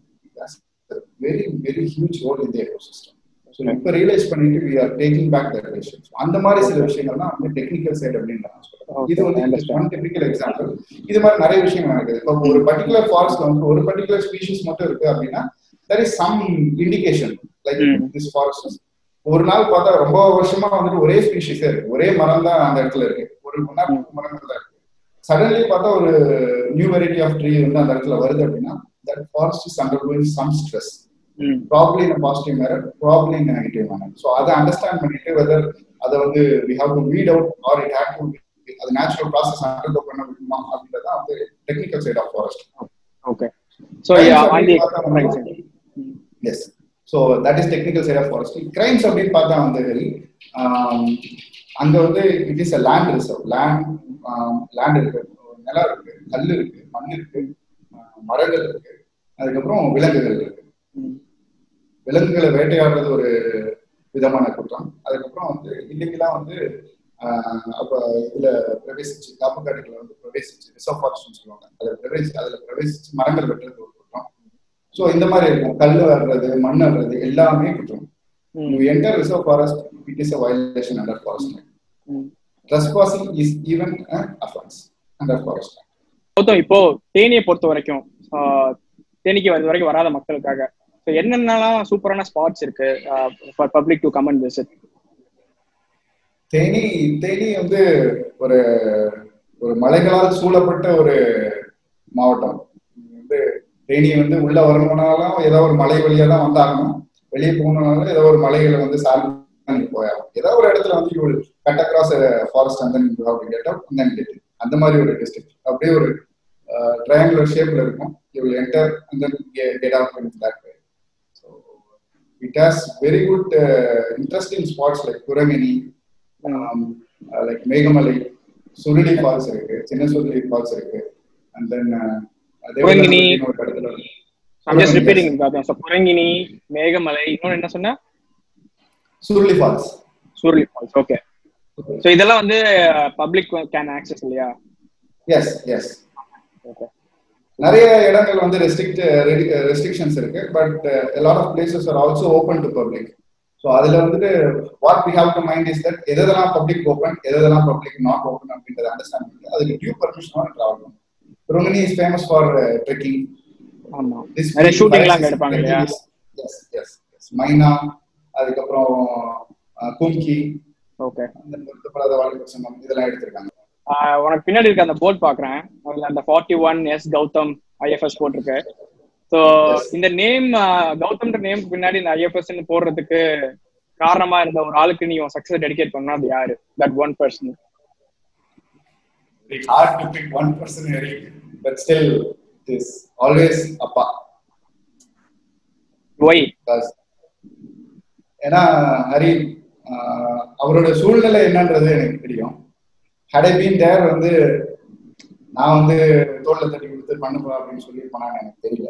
Speaker 3: வந்து வெரி வெரி ஹியூஜ் ரோல் இந்த எக்கோசிஸ்டம் ஸோ இப்போ ரியலைஸ் பண்ணிட்டு we are taking back that relation அந்த மாதிரி சில விஷயங்கள் தான் வந்து டெக்னிக்கல் சைடு அப்படின்னு நான் சொல்றேன்
Speaker 2: Okay,
Speaker 3: இது வந்து
Speaker 2: I understand.
Speaker 3: One technical example இது மாதிரி நிறைய விஷயங்கள் நடக்குது இப்போ ஒரு பர்டிகுலர் ஃபாரஸ்ட்ல வந்து ஒரு பர்டிகுலர் ஸ்பீஷிஸ் மட்டும் இருக்கு அப்படின்னா there is some indication like
Speaker 2: Mm.
Speaker 3: This forest ஒரு நாள் பார்த்தா ரொம்ப வருஷமா வந்துட்டு ஒரே ஸ்பீஷிஸே இருக்கு ஒரே மரம் தான் அந்த இடத்துல இருக்கு ஒரு மரம் மரங்கள் தான் இருக்கு சடன்லி பார்த்தா ஒரு நியூ வெரைட்டி ஆஃப் ட்ரீ வந்து அந்த இடத்துல வருது அப்படின்னா that forest is undergoing some stress
Speaker 2: ம்.
Speaker 3: Probably in positive manner probably in negative manner so அதை அண்டர்ஸ்டாண்ட் பண்ணிட்டு வெதர் அதை வந்து we have to weed out or it have to அது நேச்சுரல் ப்ராசஸ் அண்டர்கோ பண்ண முடியுமா அப்படின்றது தான் வந்து technical side of forest
Speaker 2: okay so on the
Speaker 3: yes so that is technical side of forest crimes அப்படின்னு பார்த்தா வந்து ஆம், அங்க வந்து it is a land reserve land land இருக்கு நிலம் இருக்கு கல் இருக்கு மண் இருக்கு ஆஹ், மரங்கள் இருக்கு அதுக்கப்புறம் விலங்குகள் இருக்கு விலங்குகளை வேட்டையாடுறது ஒரு விதமான குற்றம் அதுக்கப்புறம் வந்து இல்லீகலா வந்து ஆஹ், அப்ப இதுல பிரவேசிச்சு காப்புக்காடுகளை வந்து பிரவேசிச்சு ரிசர்வ் ஃபாரஸ்ட்னு சொல்லுவாங்க அதுல பிரவேசி அதுல பிரவேசிச்சு மரங்கள் வெட்டுறது ஒரு குற்றம் ஸோ இந்த மாதிரி இருக்கும் கல் வர்றது மண் வர்றது எல்லாமே குற்றம் you enter reserve forest it is a violation under forest trespassing is even offence under forest
Speaker 2: Gautham இப்போ தேனியை பொறுத்த வரைக்கும் ஆஹ், தேனிக்கு இது வரைக்கும் வராத மக்களுக்காக ஸோ என்னென்னலாம் சூப்பரான ஸ்பாட்ஸ் இருக்கு for public to come and visit
Speaker 3: Theni Theni வந்து ஒரு ஒரு மலைகளால் சூழப்பட்ட ஒரு மாவட்டம் இங்க வந்து தேனி வந்து உள்ள வரணும்னாலும் ஏதோ ஒரு மலை வழியா தான் வந்தாகணும் வெளியே போகணும்னாலும் ஏதோ ஒரு மலைகளை வந்து சார்ந்து தான் நீங்க போயாகும் ஏதோ ஒரு இடத்துல வந்து யூ கட் அக்ராஸ் ஃபாரஸ்ட் அந்த கெட் அவுட் அந்த கெட் அந்த மாதிரி ஒரு டிஸ்ட்ரிக்ட் அப்படியே ஒரு ட்ரையாங்குலர் ஷேப்ல இருக்கும் யூ வில் என்டர் அந்த get out in that way so it has very good interesting spots like Kurangani like Meghamalai Suruli falls இருக்கு சின்ன சுருளி ஃபால்ஸ் இருக்கு அண்ட் தென்
Speaker 2: குரங்கினி.
Speaker 3: ஒரு இடத்துல
Speaker 2: just repeating Gautham so Kurangani Meghamalai இன்னொன்று என்ன சொன்ன
Speaker 3: Suruli falls
Speaker 2: Surli falls okay so இதெல்லாம் வந்து பப்ளிக் கேன் ஆக்சஸ் இல்லையா
Speaker 3: எஸ் எஸ்
Speaker 2: ஓகே
Speaker 3: நிறைய இடங்கள் வந்து ரெஸ்ட்ரிக்ட் ரெஸ்ட்ரிக்ஷன்ஸ் இருக்கு but lot of places are also open to public so அதுல வந்துட்டு what we have to mind is that எதெல்லாம் பப்ளிக் ஓப்பன் எதெல்லாம் பப்ளிக் நாட் ஓப்பன் அப்படின்றத அண்டர்ஸ்டாண்ட் பண்ணி அதுக்கு டியூ பர்மிஷனோட டிராவல் பண்ணும் ருங்கினி இஸ் ஃபேமஸ் ஃபார் ட்ரெக்கிங்
Speaker 2: ஆமா நிறைய ஷூட்டிங்லாம் அங்க எடுப்பாங்க இல்லையா
Speaker 3: எஸ் எஸ் எஸ் மைனா அதுக்கப்புறம் கும்கி
Speaker 2: ஓகே
Speaker 3: அந்த நிறுத்தப்படாத வாழ்க்கை சங்கம் இதெல்லாம் எடுத்திருக்காங்க
Speaker 2: உனக்கு பின்னாடி இருக்க அந்த போர்ட் பாக்குறேன் அதுல அந்த forty one yes Gautham IFS போட்டிருக்கு ஸோ
Speaker 3: Yes.
Speaker 2: இந்த நேம் கௌதம்ன்ற நேம் பின்னாடி இந்த ஐஎஃப்எஸ் போடுறதுக்கு காரணமா இருந்த ஒரு ஆளுக்கு நீ உன் சக்சஸ் டெடிகேட் பண்ணா அது யாரு that one person
Speaker 3: It's hard to pick one person here, but still, it is always Appa.
Speaker 2: Why
Speaker 3: Because ஏன்னா ஹரி ஆஹ் அவரோட சூழ்நிலை என்னன்றது எனக்கு தெரியும் ஹடை பீன் தேர் வந்து நான் வந்து தோல்ல தட்டி கொடுத்து பண்ணுப்பா அப்படின்னு சொல்லி போனான்னு எனக்கு தெரியல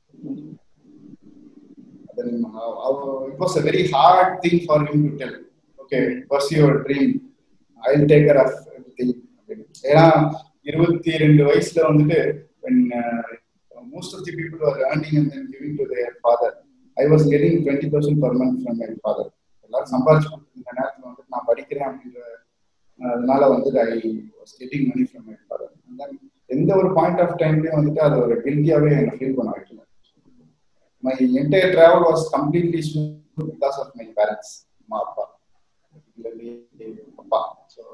Speaker 3: it was a very hard thing for him to tell okay pursue your dream i'll take care of everything அப்படின்னு. ஏன்னா இருபத்தி ரெண்டு வயசுல வந்துட்டு when uh, most of the people were earning and then giving to their father i was getting 20000 per month from my father எல்லாரும் சம்பாதிச்சு கொடுத்த நேரத்துல வந்துட்டு நான் படிக்கிறேன் அப்படின்ற அஹ், அதனால வந்துட்டு I was getting money from my father எந்த ஒரு பாயிண்ட் ஆஃப் டைம்லயும் வந்துட்டு அது ஒரு கில்ட்டியாவே என்ன ஃபீல் பண்ண வைக்கல my entire travel was completely smooth because of my parents அம்மா அப்பா particularly அப்பா ஸோ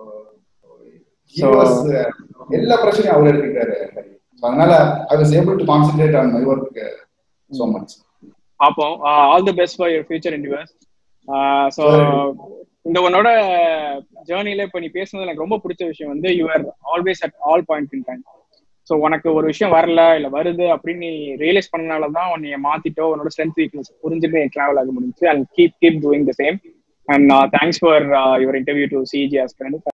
Speaker 1: So-
Speaker 3: எல்லா பிரச்சனையும் அவர் எடுத்துக்கிட்டாரு ஹரி. So, அதனால I was able to concentrate on my work so much
Speaker 2: பார்ப்போம் all the best for your future endeavours so இந்த உன்னோட ஜேர்னில இப்போ நீ பேசுனது எனக்கு ரொம்ப பிடிச்ச விஷயம் வந்து you are always at all point in time so உனக்கு ஒரு விஷயம் வரல இல்லை வருது அப்படின்னு நீ ரியலைஸ் பண்ணனால தான் உன்னைய மாத்திட்டோ உன்னோட ஸ்ட்ரென்த் வீக்னஸ் புரிஞ்சுட்டு நீ ட்ராவல் ஆக முடிஞ்சு and keep keep doing the same and thanks for your interview to CG aspirant